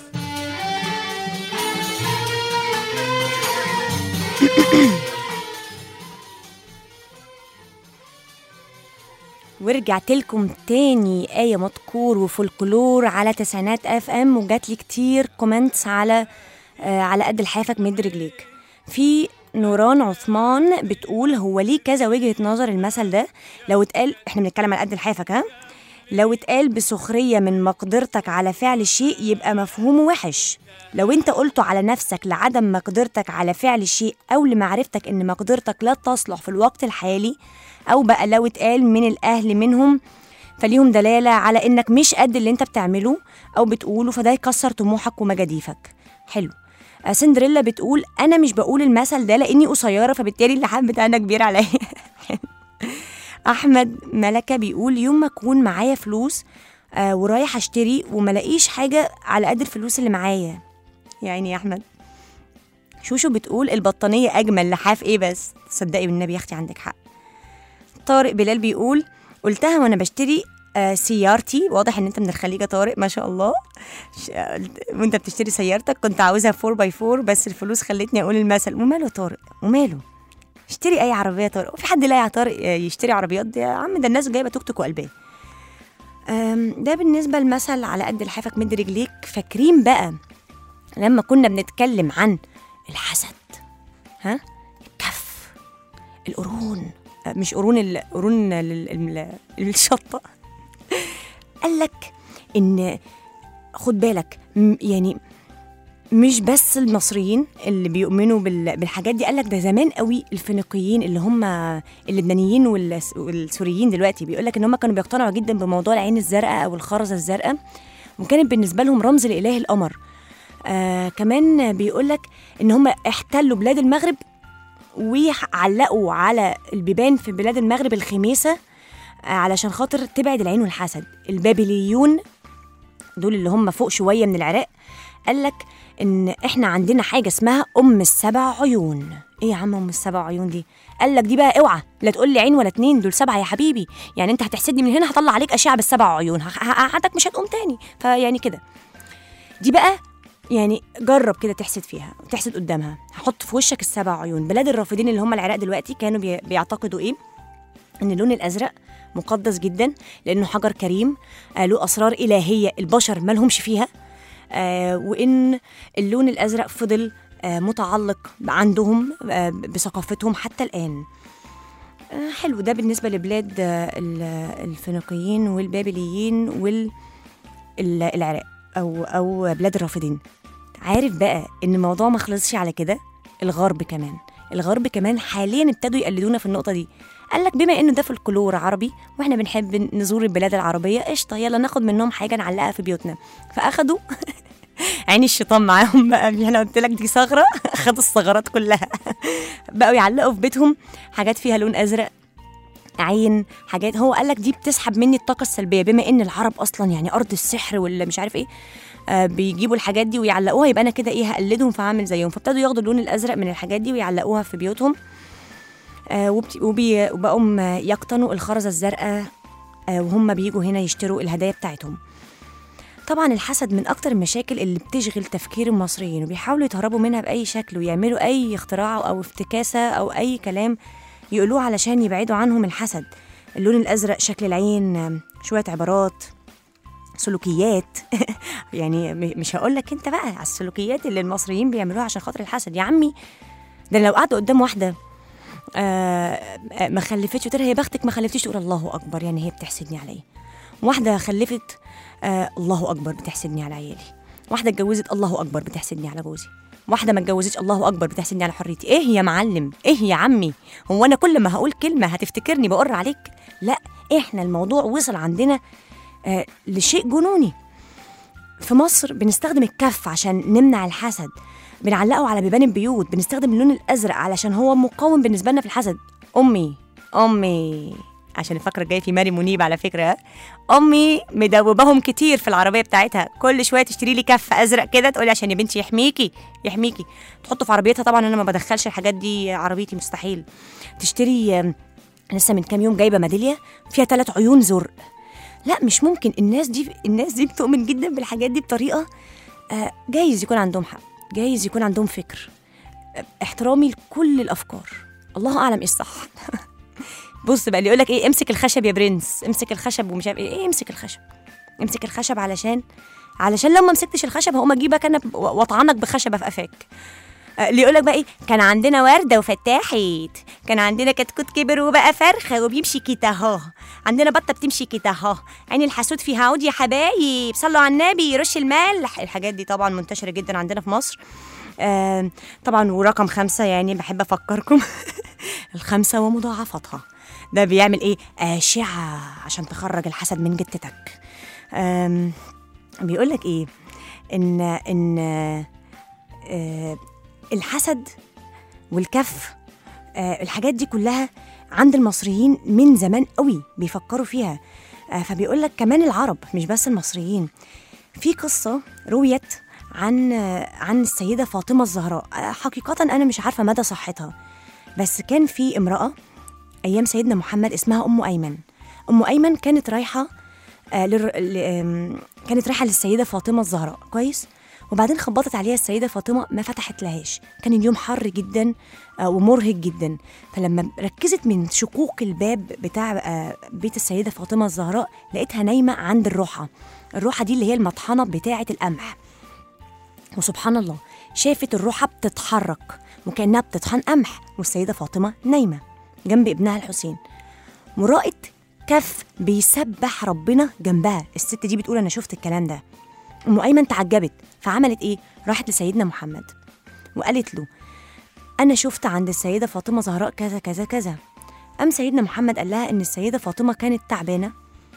ورجعت لكم تاني آية مذكور وفولكلور على تسعينات اف ام وجات لي كتير كومنتس على آه على قد لحافك مد رجليك في نوران عثمان بتقول هو ليه كذا وجهة نظر المثل ده لو اتقال احنا بنتكلم على قد لحافك ها لو اتقال بسخرية من مقدرتك على فعل شيء يبقى مفهومه وحش لو انت قلته على نفسك لعدم مقدرتك على فعل شيء او لمعرفتك ان مقدرتك لا تصلح في الوقت الحالي او بقى لو اتقال من الاهل منهم فليهم دلالة على انك مش قد اللي انت بتعمله او بتقوله فده يكسر طموحك ومجاديفك حلو آه، سندريلا بتقول انا مش بقول المثل ده لاني قصيره فبالتالي اللحام بتاعنا كبير عليا احمد ملكه بيقول يوم ما اكون معايا فلوس آه ورايح اشتري وملاقيش حاجه على قد الفلوس اللي معايا يعني يا احمد شوشو بتقول البطانيه اجمل لحاف ايه بس صدقي بالنبي يا اختي عندك حق طارق بلال بيقول قلتها وانا بشتري آه سيارتي واضح ان انت من الخليج يا طارق ما شاء الله ش- وانت بتشتري سيارتك كنت عاوزها 4 باي 4 بس الفلوس خلتني اقول المثل وماله يا طارق وماله اشتري اي عربيه يا طارق وفي حد لا يا طارق آه، يشتري عربيات دي يا عم ده الناس جايبه توك توك وقلبان آم، ده بالنسبه لمثل على قد لحافك مد رجليك فاكرين بقى لما كنا بنتكلم عن الحسد ها الكف القرون آه، مش قرون القرون ال- ال- ال- الشطه قال لك ان خد بالك م- يعني مش بس المصريين اللي بيؤمنوا بال- بالحاجات دي قال لك ده زمان قوي الفينيقيين اللي هم اللبنانيين والس- والسوريين دلوقتي بيقول لك ان هم كانوا بيقتنعوا جدا بموضوع العين الزرقاء او الخرزه الزرقاء وكانت بالنسبه لهم رمز لاله القمر آه كمان بيقول لك ان هم احتلوا بلاد المغرب وعلقوا على البيبان في بلاد المغرب الخميسه آه علشان خاطر تبعد العين والحسد البابليون دول اللي هم فوق شويه من العراق قال لك ان احنا عندنا حاجه اسمها ام السبع عيون ايه يا عم ام السبع عيون دي قال لك دي بقى اوعى لا تقول لي عين ولا اتنين دول سبعه يا حبيبي يعني انت هتحسدني من هنا هطلع عليك اشعه بالسبع عيون ه- ه- هقعدك مش هتقوم تاني فيعني كده دي بقى يعني جرب كده تحسد فيها تحسد قدامها هحط في وشك السبع عيون بلاد الرافضين اللي هم العراق دلوقتي كانوا بي- بيعتقدوا ايه ان اللون الازرق مقدس جدا لانه حجر كريم آه له اسرار الهيه البشر ما لهمش فيها آه وان اللون الازرق فضل آه متعلق عندهم آه بثقافتهم حتى الان آه حلو ده بالنسبه لبلاد آه ال- الفينيقيين والبابليين والعراق او او بلاد الرافدين عارف بقى ان الموضوع ما خلصش على كده الغرب كمان الغرب كمان حاليا ابتدوا يقلدونا في النقطه دي قال لك بما انه ده فولكلور عربي واحنا بنحب نزور البلاد العربيه قشطه يلا ناخد منهم حاجه نعلقها في بيوتنا فاخدوا عين الشيطان معاهم بقى انا قلت لك دي ثغره خدوا الثغرات كلها بقوا يعلقوا في بيتهم حاجات فيها لون ازرق عين حاجات هو قال لك دي بتسحب مني الطاقه السلبيه بما ان العرب اصلا يعني ارض السحر ولا مش عارف ايه آه بيجيبوا الحاجات دي ويعلقوها يبقى انا كده ايه هقلدهم فاعمل زيهم فابتدوا ياخدوا اللون الازرق من الحاجات دي ويعلقوها في بيوتهم آه وبت- وبي- وبقوا م- يقطنوا الخرزه الزرقاء آه وهم بيجوا هنا يشتروا الهدايا بتاعتهم طبعا الحسد من اكتر المشاكل اللي بتشغل تفكير المصريين وبيحاولوا يتهربوا منها باي شكل ويعملوا اي اختراع او افتكاسه او اي كلام يقولوه علشان يبعدوا عنهم الحسد اللون الازرق شكل العين آم، شويه عبارات سلوكيات يعني م- مش هقول لك انت بقى على السلوكيات اللي المصريين بيعملوها عشان خاطر الحسد يا عمي ده لو قعدوا قدام واحده آه آه، ما خلفتش قلت لها يا بختك ما خلفتيش تقول الله اكبر يعني هي بتحسدني عليا واحده خلفت آه الله اكبر بتحسدني على عيالي واحده اتجوزت الله اكبر بتحسدني على جوزي واحده ما اتجوزتش الله اكبر بتحسدني على حريتي ايه يا معلم ايه يا عمي هو انا كل ما هقول كلمه هتفتكرني بقر عليك لا احنا الموضوع وصل عندنا آه لشيء جنوني في مصر بنستخدم الكف عشان نمنع الحسد بنعلقه على بيبان البيوت بنستخدم اللون الازرق علشان هو مقاوم بالنسبه لنا في الحسد امي امي عشان الفقره الجايه في ماري منيب على فكره ها؟ امي مدوباهم كتير في العربيه بتاعتها كل شويه تشتري لي كف ازرق كده تقولي عشان يا بنتي يحميكي يحميكي تحطه في عربيتها طبعا انا ما بدخلش الحاجات دي عربيتي مستحيل تشتري آم، لسه من كام يوم جايبه ميداليه فيها ثلاث عيون زرق لا مش ممكن الناس دي الناس دي بتؤمن جدا بالحاجات دي بطريقه آه، جايز يكون عندهم حق جايز يكون عندهم فكر آه، احترامي لكل الافكار الله اعلم ايه الصح بص بقى اللي يقول لك ايه امسك الخشب يا برنس امسك الخشب ومش عارف ايه ايه امسك الخشب امسك الخشب علشان علشان لو ما مسكتش الخشب هقوم اجيبك انا ب- واطعنك بخشبه في قفاك آه، اللي يقول لك بقى ايه كان عندنا ورده وفتاحت كان عندنا كتكوت كبر وبقى فرخه وبيمشي كده اهو عندنا بطه بتمشي كده اهو عين الحسود فيها عود يا حبايب صلوا على النبي رش الملح الحاجات دي طبعا منتشره جدا عندنا في مصر آه طبعا ورقم خمسة يعني بحب أفكركم الخمسة ومضاعفتها ده بيعمل إيه أشعة عشان تخرج الحسد من جتتك آم، بيقول لك إيه إن إن آه الحسد والكف آه الحاجات دي كلها عند المصريين من زمان قوي بيفكروا فيها آه فبيقول لك كمان العرب مش بس المصريين في قصة رويت عن آه عن السيدة فاطمة الزهراء آه حقيقة أنا مش عارفة مدى صحتها بس كان في امرأة أيام سيدنا محمد اسمها أم أيمن أم أيمن كانت رايحة آه لر... ل... آم، كانت رايحة للسيدة فاطمة الزهراء كويس وبعدين خبطت عليها السيدة فاطمة ما فتحت لهاش كان اليوم حر جدا آه، ومرهق جدا فلما ركزت من شقوق الباب بتاع آه، بيت السيدة فاطمة الزهراء لقيتها نايمة عند الروحة الروحة دي اللي هي المطحنة بتاعة القمح وسبحان الله شافت الروحة بتتحرك وكأنها بتطحن قمح والسيدة فاطمة نايمة جنب ابنها الحسين ورأت كف بيسبح ربنا جنبها الست دي بتقول أنا شفت الكلام ده أم أيمن تعجبت فعملت إيه؟ راحت لسيدنا محمد وقالت له أنا شفت عند السيدة فاطمة زهراء كذا كذا كذا أم سيدنا محمد قال لها إن السيدة فاطمة كانت تعبانة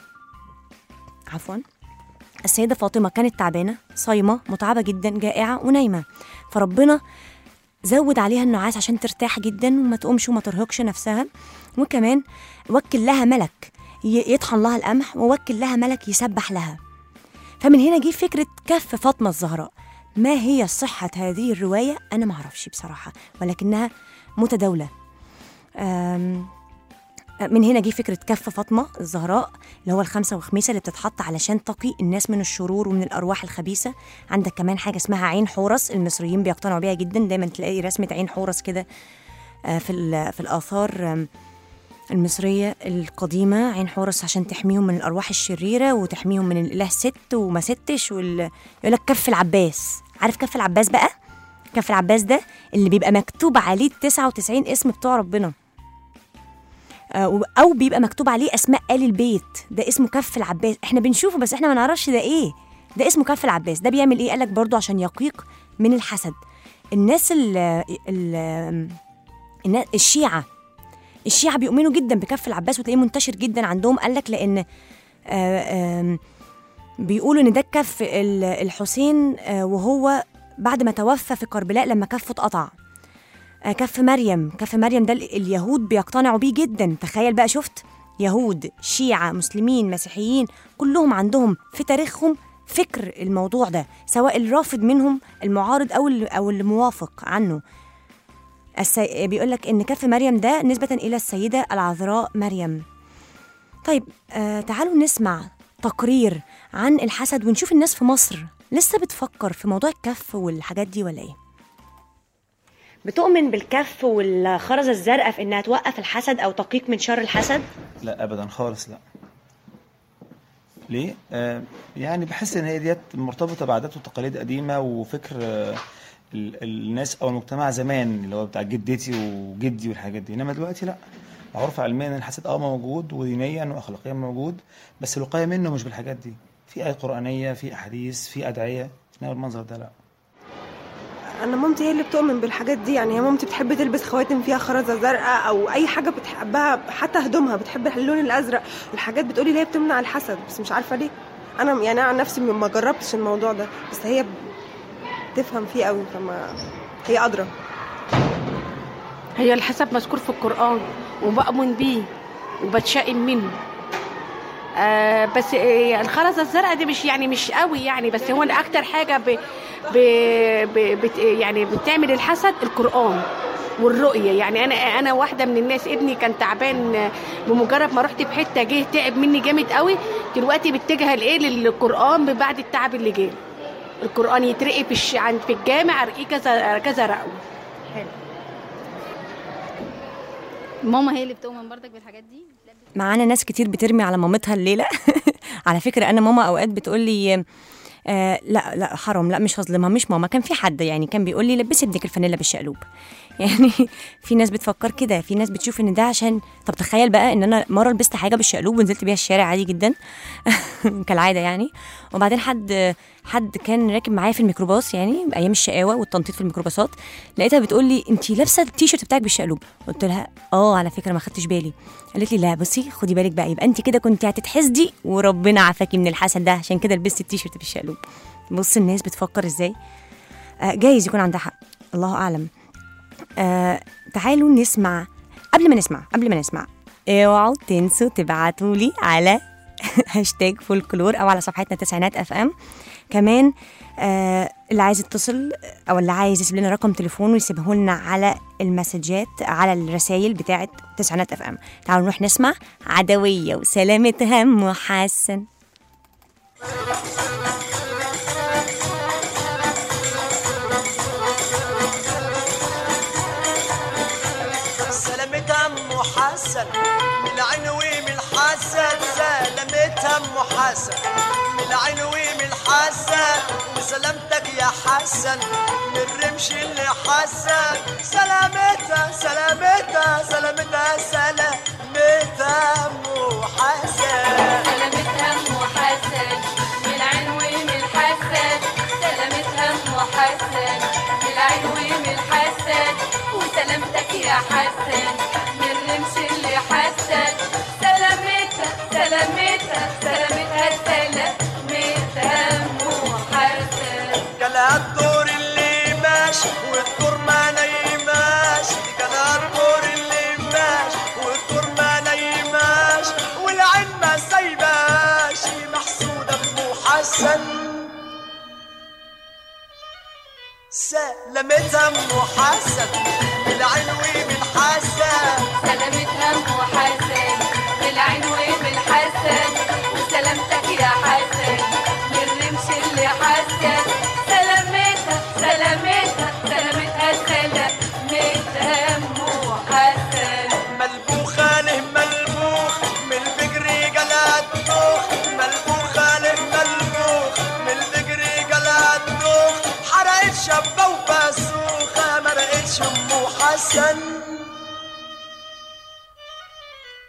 عفوا السيدة فاطمة كانت تعبانة صايمة متعبة جدا جائعة ونايمة فربنا زود عليها النعاس عشان ترتاح جدا وما تقومش وما ترهقش نفسها وكمان وكل لها ملك ي- يطحن لها القمح ووكل لها ملك يسبح لها فمن هنا جه فكرة كف فاطمة الزهراء ما هي صحة هذه الرواية أنا معرفش بصراحة ولكنها متداولة أم، من هنا جه فكرة كف فاطمة الزهراء اللي هو الخمسة وخميسة اللي بتتحط علشان تقي الناس من الشرور ومن الأرواح الخبيثة عندك كمان حاجة اسمها عين حورس المصريين بيقتنعوا بيها جدا دايما تلاقي رسمة عين حورس كده آه، في ال- في الآثار آم، المصرية القديمة عين حورس عشان تحميهم من الأرواح الشريرة وتحميهم من الإله ست وما ستش وال... يقول لك كف العباس عارف كف العباس بقى؟ كف العباس ده اللي بيبقى مكتوب عليه 99 اسم بتوع ربنا آه، و- او بيبقى مكتوب عليه اسماء ال البيت ده اسمه كف العباس احنا بنشوفه بس احنا ما نعرفش ده ايه ده اسمه كف العباس ده بيعمل ايه قالك برضو عشان يقيق من الحسد الناس ال ال النا- الشيعه الشيعه بيؤمنوا جدا بكف العباس وتلاقيه منتشر جدا عندهم قالك لان آه، آم، بيقولوا ان ده كف ال- الحسين آه، وهو بعد ما توفى في كربلاء لما كفه اتقطع آه، كف مريم كف مريم ده ال- اليهود بيقتنعوا بيه جدا تخيل بقى شفت يهود شيعة مسلمين مسيحيين كلهم عندهم في تاريخهم فكر الموضوع ده سواء الرافض منهم المعارض او ال- او الموافق عنه السي... بيقول لك ان كف مريم ده نسبة الى السيدة العذراء مريم طيب آه تعالوا نسمع تقرير عن الحسد ونشوف الناس في مصر لسه بتفكر في موضوع الكف والحاجات دي ولا ايه بتؤمن بالكف والخرزة الزرقاء في انها توقف الحسد او تقيك من شر الحسد لا ابدا خالص لا ليه آه يعني بحس ان هي ديت مرتبطه بعادات وتقاليد قديمه وفكر آه ال- الناس او المجتمع زمان اللي هو بتاع جدتي وجدي والحاجات دي انما دلوقتي لا معروف علميا ان الحسد اه موجود ودينيا واخلاقيا موجود بس الوقايه منه مش بالحاجات دي في ايه قرانيه في احاديث في ادعيه انما المنظر ده لا انا مامتي هي اللي بتؤمن بالحاجات دي يعني هي مامتي بتحب تلبس خواتم فيها خرزه زرقاء او اي حاجه بتحبها حتى هدومها بتحب اللون الازرق والحاجات بتقولي اللي هي بتمنع الحسد بس مش عارفه ليه انا يعني انا عن نفسي ما جربتش الموضوع ده بس هي تفهم فيه قوي فما هي ادرى هي الحسب مذكور في القرآن وبأمن بيه وبتشائم منه آه بس آه الخرزة الزرقاء دي مش يعني مش قوي يعني بس هو أنا أكتر حاجة ب ب ب بت يعني بتعمل الحسد القرآن والرؤية يعني أنا أنا واحدة من الناس ابني كان تعبان آه، بمجرد ما رحت في حتة جه تعب مني جامد قوي دلوقتي بتجه لإيه للقرآن بعد التعب اللي جه القرآن يترقي في الش... عند في الجامع أرقيه كذا كذا رقوة ماما هي اللي بتؤمن برضك بالحاجات دي معانا ناس كتير بترمي على مامتها الليله على فكره انا ماما اوقات بتقول لي آه لا لا حرام لا مش هظلمها مش ماما كان في حد يعني كان بيقول لي لبسي ابنك الفانيلا بالشقلوب يعني في ناس بتفكر كده في ناس بتشوف ان ده عشان طب تخيل بقى ان انا مره لبست حاجه بالشقلوب ونزلت بيها الشارع عادي جدا كالعاده يعني وبعدين حد حد كان راكب معايا في الميكروباص يعني ايام الشقاوه والتنطيط في الميكروباصات لقيتها بتقول لي انت لابسه التيشيرت بتاعك بالشقلوب قلت لها اه على فكره ما خدتش بالي قالت لي لا بصي خدي بالك بقى يبقى انت كده كنت هتتحسدي وربنا عافاكي من الحسد ده عشان كده لبستي التيشيرت بالشقلوب بص الناس بتفكر ازاي آه جايز يكون عندها حق الله اعلم آه تعالوا نسمع قبل ما نسمع قبل ما نسمع اوعوا تنسوا تبعتوا لي على هاشتاج فولكلور او على صفحتنا تسعينات اف ام كمان آه اللي عايز يتصل او اللي عايز يسيب لنا رقم تليفون ويسيبه لنا على المسجات على الرسائل بتاعه تسعينات اف ام تعالوا نروح نسمع عدويه وسلامه هم وحسن سلامتها ام حسن من العين ومن الحسن سلامتها ام حسن من العين ومن الحسن وسلامتك يا حسن من الرمش اللي حسن سلامتها سلامتها سلامتها سلامتها ام حسن سلامتها ام حسن من العين ومن الحسن سلامتها ام حسن من العين ومن الحسن وسلامتك يا حسن من الرمش اللي حسن سلامتها سلامتها سلامتها سلامتها ام حسن كلا الدور اللي ماشي والدور ما نايماش كلا الدور اللي ماشي والدور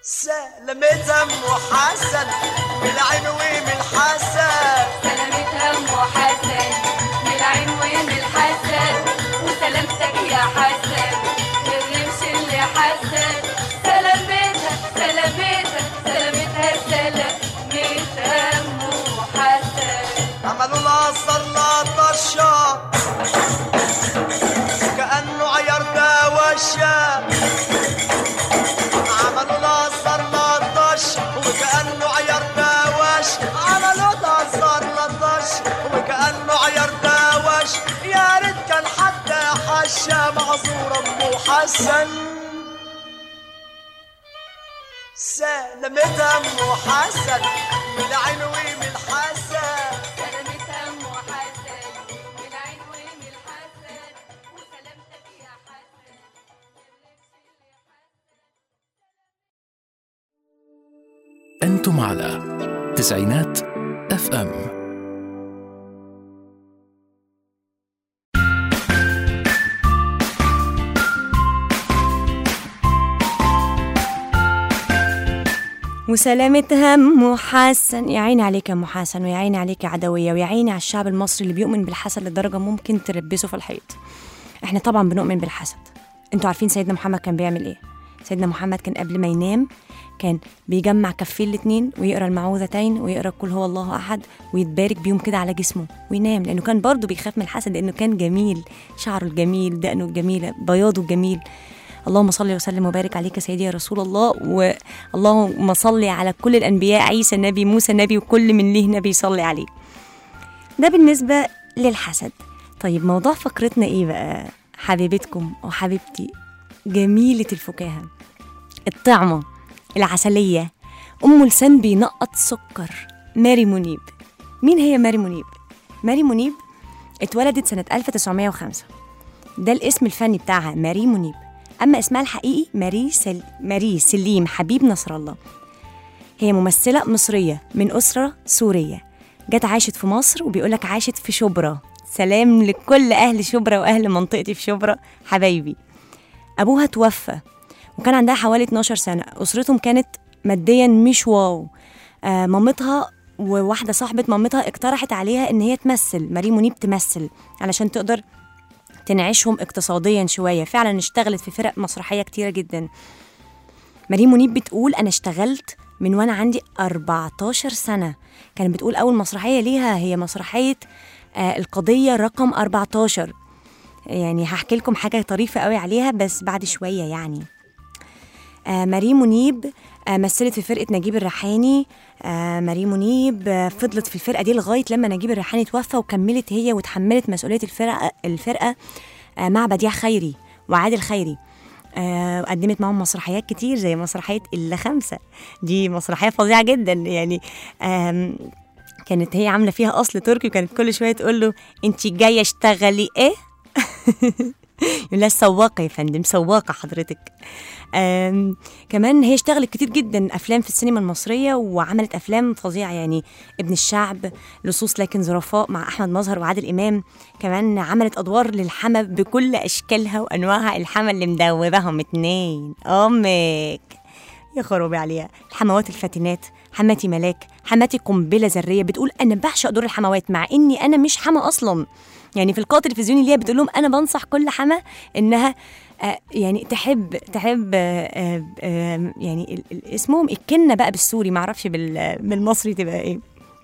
سلامتها ام حسن من العين ومن الحسن سلامتها ام حسن من العين ومن الحسن وسلامتك يا حسن الرمش اللي حسن سلامتها سلامتها سلامتها سلامتها ام حسن عملوا لها صلى طشة كأنه عيار دوشة عملوا لها صلى طشة وكأنه عيار دوش عملوا لها صلى طشة وكأنه عيار دوش يا ريت كان حتى حشة معذورة أم حسن سلامتها أم حسن من العين ومن الحسن سلامتها ام حسن من العين ومن الحسن وسلامتك يا حسن أنتم على تسعينات اف ام وسلامتها ام حسن يا عيني عليك يا ام حسن ويا عيني عليك يا عدويه ويا عيني على الشعب المصري اللي بيؤمن بالحسد لدرجه ممكن تلبسه في الحيط احنا طبعا بنؤمن بالحسد انتوا عارفين سيدنا محمد كان بيعمل ايه سيدنا محمد كان قبل ما ينام كان بيجمع كفين الاتنين ويقرا المعوذتين ويقرا قل هو الله احد ويتبارك بيهم كده على جسمه وينام لانه كان برضه بيخاف من الحسد لانه كان جميل شعره الجميل دقنه الجميله بياضه الجميل اللهم صل وسلم وبارك عليك يا سيدي يا رسول الله واللهم صل على كل الانبياء عيسى النبي موسى النبي وكل من ليه نبي صلي عليه ده بالنسبه للحسد طيب موضوع فقرتنا ايه بقى حبيبتكم وحبيبتي جميله الفكاهه الطعمه العسليه ام لسان بينقط سكر ماري منيب مين هي ماري منيب ماري منيب اتولدت سنه 1905 ده الاسم الفني بتاعها ماري منيب أما اسمها الحقيقي ماري, سل... ماري سليم حبيب نصر الله هي ممثلة مصرية من أسرة سورية جت عاشت في مصر وبيقولك عاشت في شبرا سلام لكل أهل شبرا وأهل منطقتي في شبرا حبايبي أبوها توفى وكان عندها حوالي 12 سنة أسرتهم كانت ماديا مش واو آه مامتها وواحدة صاحبة مامتها اقترحت عليها إن هي تمثل ماري منيب تمثل علشان تقدر تنعشهم اقتصاديا شوية فعلا اشتغلت في فرق مسرحية كتيرة جدا مريم منيب بتقول أنا اشتغلت من وأنا عندي 14 سنة كانت بتقول أول مسرحية ليها هي مسرحية آه القضية رقم 14 يعني هحكي لكم حاجة طريفة قوي عليها بس بعد شوية يعني آه مريم منيب آه مثلت في فرقة نجيب الريحاني آه مريم منيب آه فضلت في الفرقة دي لغاية لما نجيب الريحاني توفى وكملت هي وتحملت مسؤولية الفرقة الفرقة آه مع بديع خيري وعادل خيري آه قدمت معاهم مسرحيات كتير زي مسرحية إلا خمسة دي مسرحية فظيعة جدا يعني آم كانت هي عاملة فيها أصل تركي وكانت كل شوية تقول له أنت جاية اشتغلي إيه؟ يقول لها سواقة يا فندم سواقة حضرتك آم، كمان هي اشتغلت كتير جدا افلام في السينما المصريه وعملت افلام فظيعه يعني ابن الشعب لصوص لكن ظرفاء مع احمد مظهر وعادل امام كمان عملت ادوار للحما بكل اشكالها وانواعها الحما اللي مدوبهم اتنين امك يا خرابي عليها الحموات الفاتنات حماتي ملاك حماتي قنبله ذريه بتقول انا بعشق دور الحموات مع اني انا مش حما اصلا يعني في اللقاء التلفزيوني اللي هي بتقول لهم انا بنصح كل حما انها آه، يعني تحب تحب آه، آه، آه، يعني ال- ال- اسمهم الكنه بقى بالسوري ما اعرفش بال- بالمصري تبقى ايه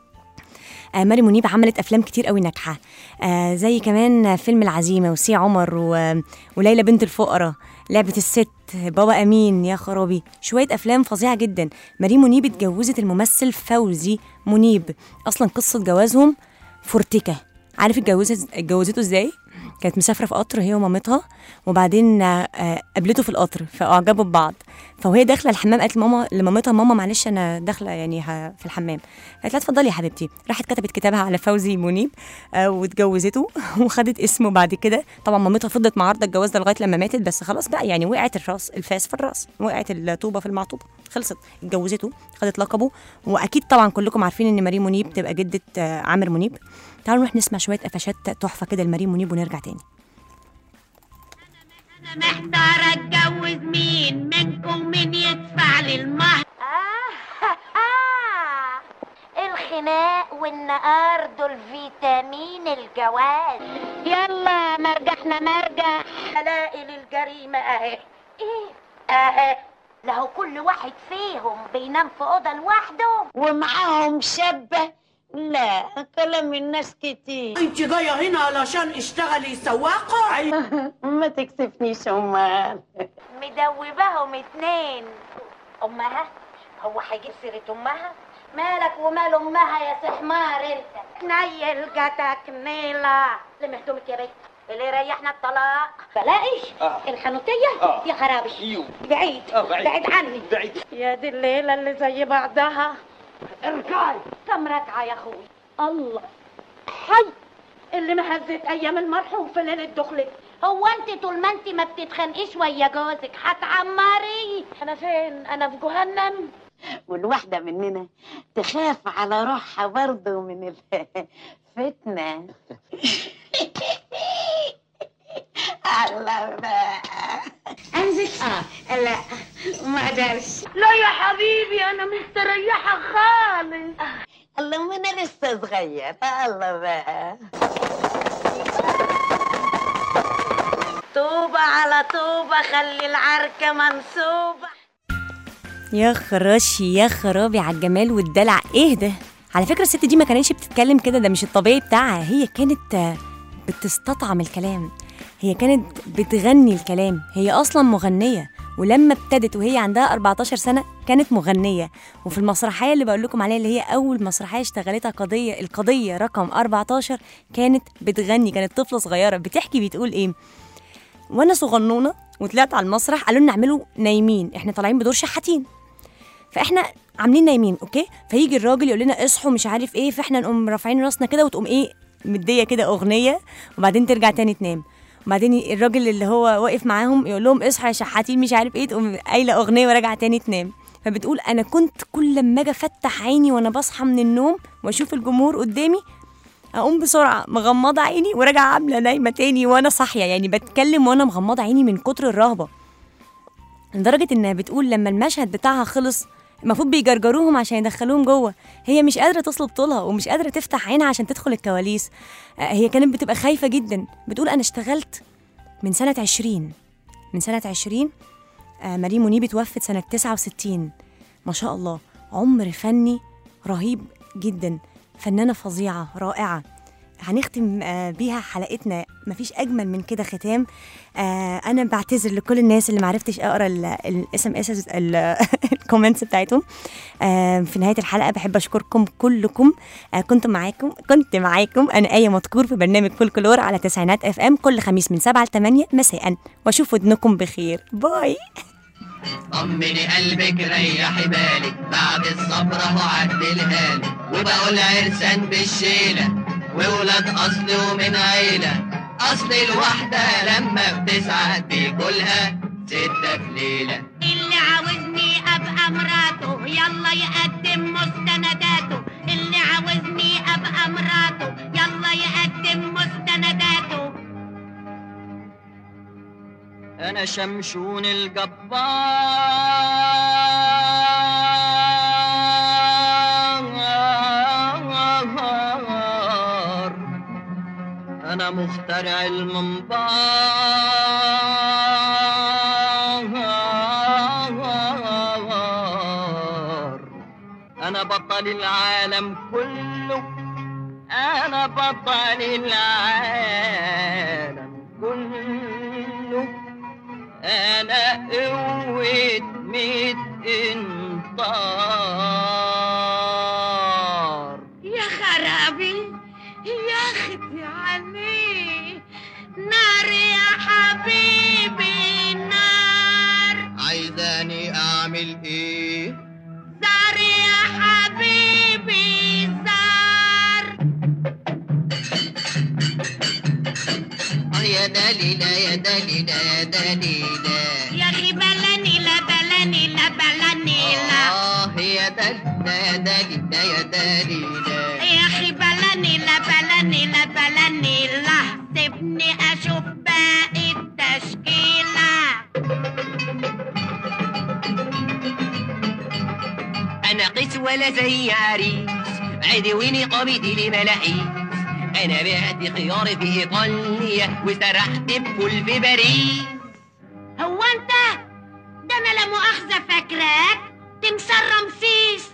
آه ماري منيب عملت افلام كتير قوي ناجحه آه زي كمان فيلم العزيمه وسي عمر و... وليلى بنت الفقراء لعبه الست بابا امين يا خرابي شويه افلام فظيعه جدا ماري منيب اتجوزت الممثل فوزي منيب اصلا قصه جوازهم فورتيكا عارف اتجوزت اتجوزته ازاي كانت مسافره في قطر هي ومامتها وبعدين آه، آه، قابلته في القطر فاعجبوا ببعض فوهي داخله الحمام قالت لماما لمامتها ماما معلش انا داخله يعني ه- في الحمام قالت لها اتفضلي يا حبيبتي راحت كتبت كتابها على فوزي منيب آه، واتجوزته وخدت اسمه بعد كده طبعا مامتها فضلت معارضه الجواز ده لغايه لما ماتت بس خلاص بقى يعني وقعت الراس الفاس في الراس وقعت الطوبه في المعطوبه خلصت اتجوزته خدت لقبه واكيد طبعا كلكم عارفين ان مريم منيب تبقى جده آه، عامر منيب تعالوا نروح نسمع شويه قفشات تحفه كده لمريم منيب ونرجع تاني محتار اتجوز مين منكم مين يدفع لي المهر والنهار دول فيتامين الجواز يلا مرجحنا مرجح دلائل الجريمة اهي ايه اهي لهو كل واحد فيهم بينام في اوضه لوحده ومعاهم شابه لا كلام الناس كتير انت جايه هنا علشان اشتغلي سواقه ما تكسفنيش امال مدوباهم اتنين امها هو هيجيب سيره امها مالك ومال امها يا سحمار انت نيل جاتك نيلة لم هدومك يا بنت اللي يريحنا الطلاق بلاقيش آه. الحنوتية آه. يا خرابي ايوه بعيد آه، بعيد. بعيد عني بعيد يا دي الليلة اللي زي بعضها ارجعي كم ركعة يا اخوي الله حي اللي ما هزت ايام المرحوم في ليلة دخلك هو انت طول ما انت ما بتتخانقيش ويا جوزك هتعمري انا فين انا في جهنم والواحدة مننا تخاف على روحها برضه من الفتنة الله بقى انزل اه لا ما اقدرش لا يا حبيبي انا مستريحه خالص الله ما انا لسه صغير الله بقى طوبة على طوبة خلي العركة منصوبة يا خراشي يا خرابي على الجمال والدلع ايه ده على فكره الست دي ما كانتش بتتكلم كده ده مش الطبيعي بتاعها هي كانت آه، بتستطعم الكلام هي كانت بتغني الكلام هي اصلا مغنيه ولما ابتدت وهي عندها 14 سنه كانت مغنيه وفي المسرحيه اللي بقول لكم عليها اللي هي اول مسرحيه اشتغلتها قضيه القضيه رقم 14 كانت بتغني كانت طفله صغيره بتحكي بتقول ايه وانا صغنونه وطلعت على المسرح قالوا لنا اعملوا نايمين احنا طالعين بدور شحاتين فاحنا عاملين نايمين اوكي فيجي الراجل يقول لنا اصحوا مش عارف ايه فاحنا نقوم رافعين راسنا كده وتقوم ايه مديه كده اغنيه وبعدين ترجع تاني تنام وبعدين الراجل اللي هو واقف معاهم يقول لهم اصحوا يا شحاتين مش عارف ايه تقوم قايله اغنيه وراجعه تاني تنام فبتقول انا كنت كل لما اجي افتح عيني وانا بصحى من النوم واشوف الجمهور قدامي اقوم بسرعه مغمضه عيني وراجعه عامله نايمه تاني وانا صاحيه يعني بتكلم وانا مغمضه عيني من كتر الرهبه لدرجه انها بتقول لما المشهد بتاعها خلص المفروض بيجرجروهم عشان يدخلوهم جوه هي مش قادره تصلب طولها ومش قادره تفتح عينها عشان تدخل الكواليس آه، هي كانت بتبقى خايفه جدا بتقول انا اشتغلت من سنه 20 من سنه 20 آه، مريم منيب اتوفت سنه 69 ما شاء الله عمر فني رهيب جدا فنانه فظيعه رائعه هنختم آه، بيها حلقتنا مفيش اجمل من كده ختام آه، انا بعتذر لكل الناس اللي معرفتش اقرا الاس ام اس الكومنتس بتاعتهم آه، في نهايه الحلقه بحب اشكركم كلكم آه، كنت معاكم كنت معاكم انا ايه مذكور في برنامج فولكلور على تسعينات اف ام كل خميس من 7 ل 8 مساء واشوف ودنكم بخير باي طمني قلبك ريحي بالك بعد الصبر اهو عدلها لك وبقول عرسان بالشيلة وولاد اصل ومن عيلة اصل الواحدة لما بتسعد بياكلها ستة في ليلة اللي عاوزني ابقى مراته يلا يقدم مستنداته اللي عاوزني ابقى مراته يلا يقدم مستنداته انا شمشون الجبار انا مخترع المنبار انا بطل العالم كله انا بطل العالم كله انا قوة ميت انطار يا خرابي يا اختي علي نار يا حبيبي نار عايزاني اعمل ايه زار يا حبيبي زار آه يا دليلة يا دليلة يا دليلة يا اخي بلاني لا بلاني لا بلاني لا اه يا دليلة يا دليلة يا دليلة يا اخي بلاني لا بلاني لا بلاني لا سيبني اشوف باقي التشكيله انا قيس ولا زي عريس عدويني قابضي لملاحي انا بعت خياري في ايطاليا وسرحت بفول في باريس هو انت ده انا لا مؤاخذه فاكراك تمثال رمسيس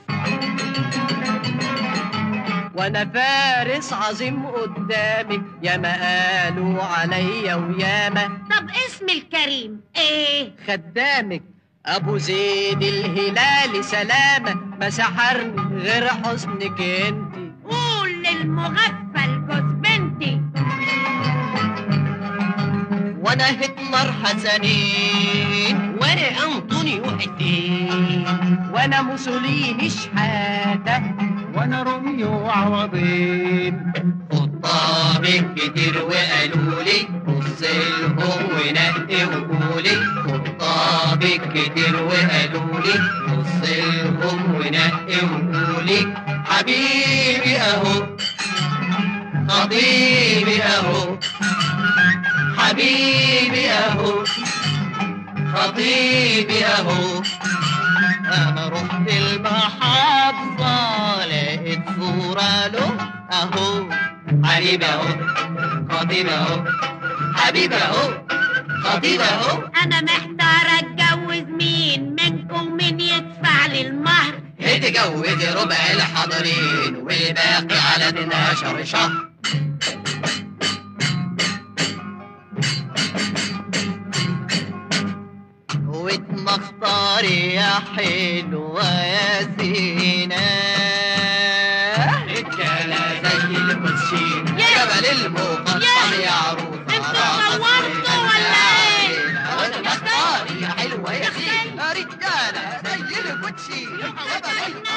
وانا فارس عظيم قدامك ياما قالوا عليا وياما طب اسم الكريم ايه خدامك ابو زيد الهلالي سلامه ما سحرني غير حسنك انتي قول للمغفل جوز بنتي وانا هتلر حسنين وانا انطونيو حسين وانا موسوليني شحاته وانا روميو عوضين خطابك كتير وقالوا لي بص لهم ونقي وقولي خطابك كتير وقالوا لي بص لهم ونقي وقولي حبيبي اهو خطيبي اهو حبيبي اهو خطيبي اهو انا رحت المحافظة لقيت صورة له اهو حبيبي اهو خطيبي اهو حبيبي اهو خطيبي اهو انا محتاره اتجوز مين منكم مين يدفع لي المهر اتجوزي ربع الحاضرين والباقي على 12 شهر واتمختاري يا حلوة يا زينة رجالة زي الكوتشين جبل المفضل يا عروس انتوا صورتوا ولا ايه؟ واتمختاري يا حلوة يا زينة رجالة زي الكوتشين جبل المفضل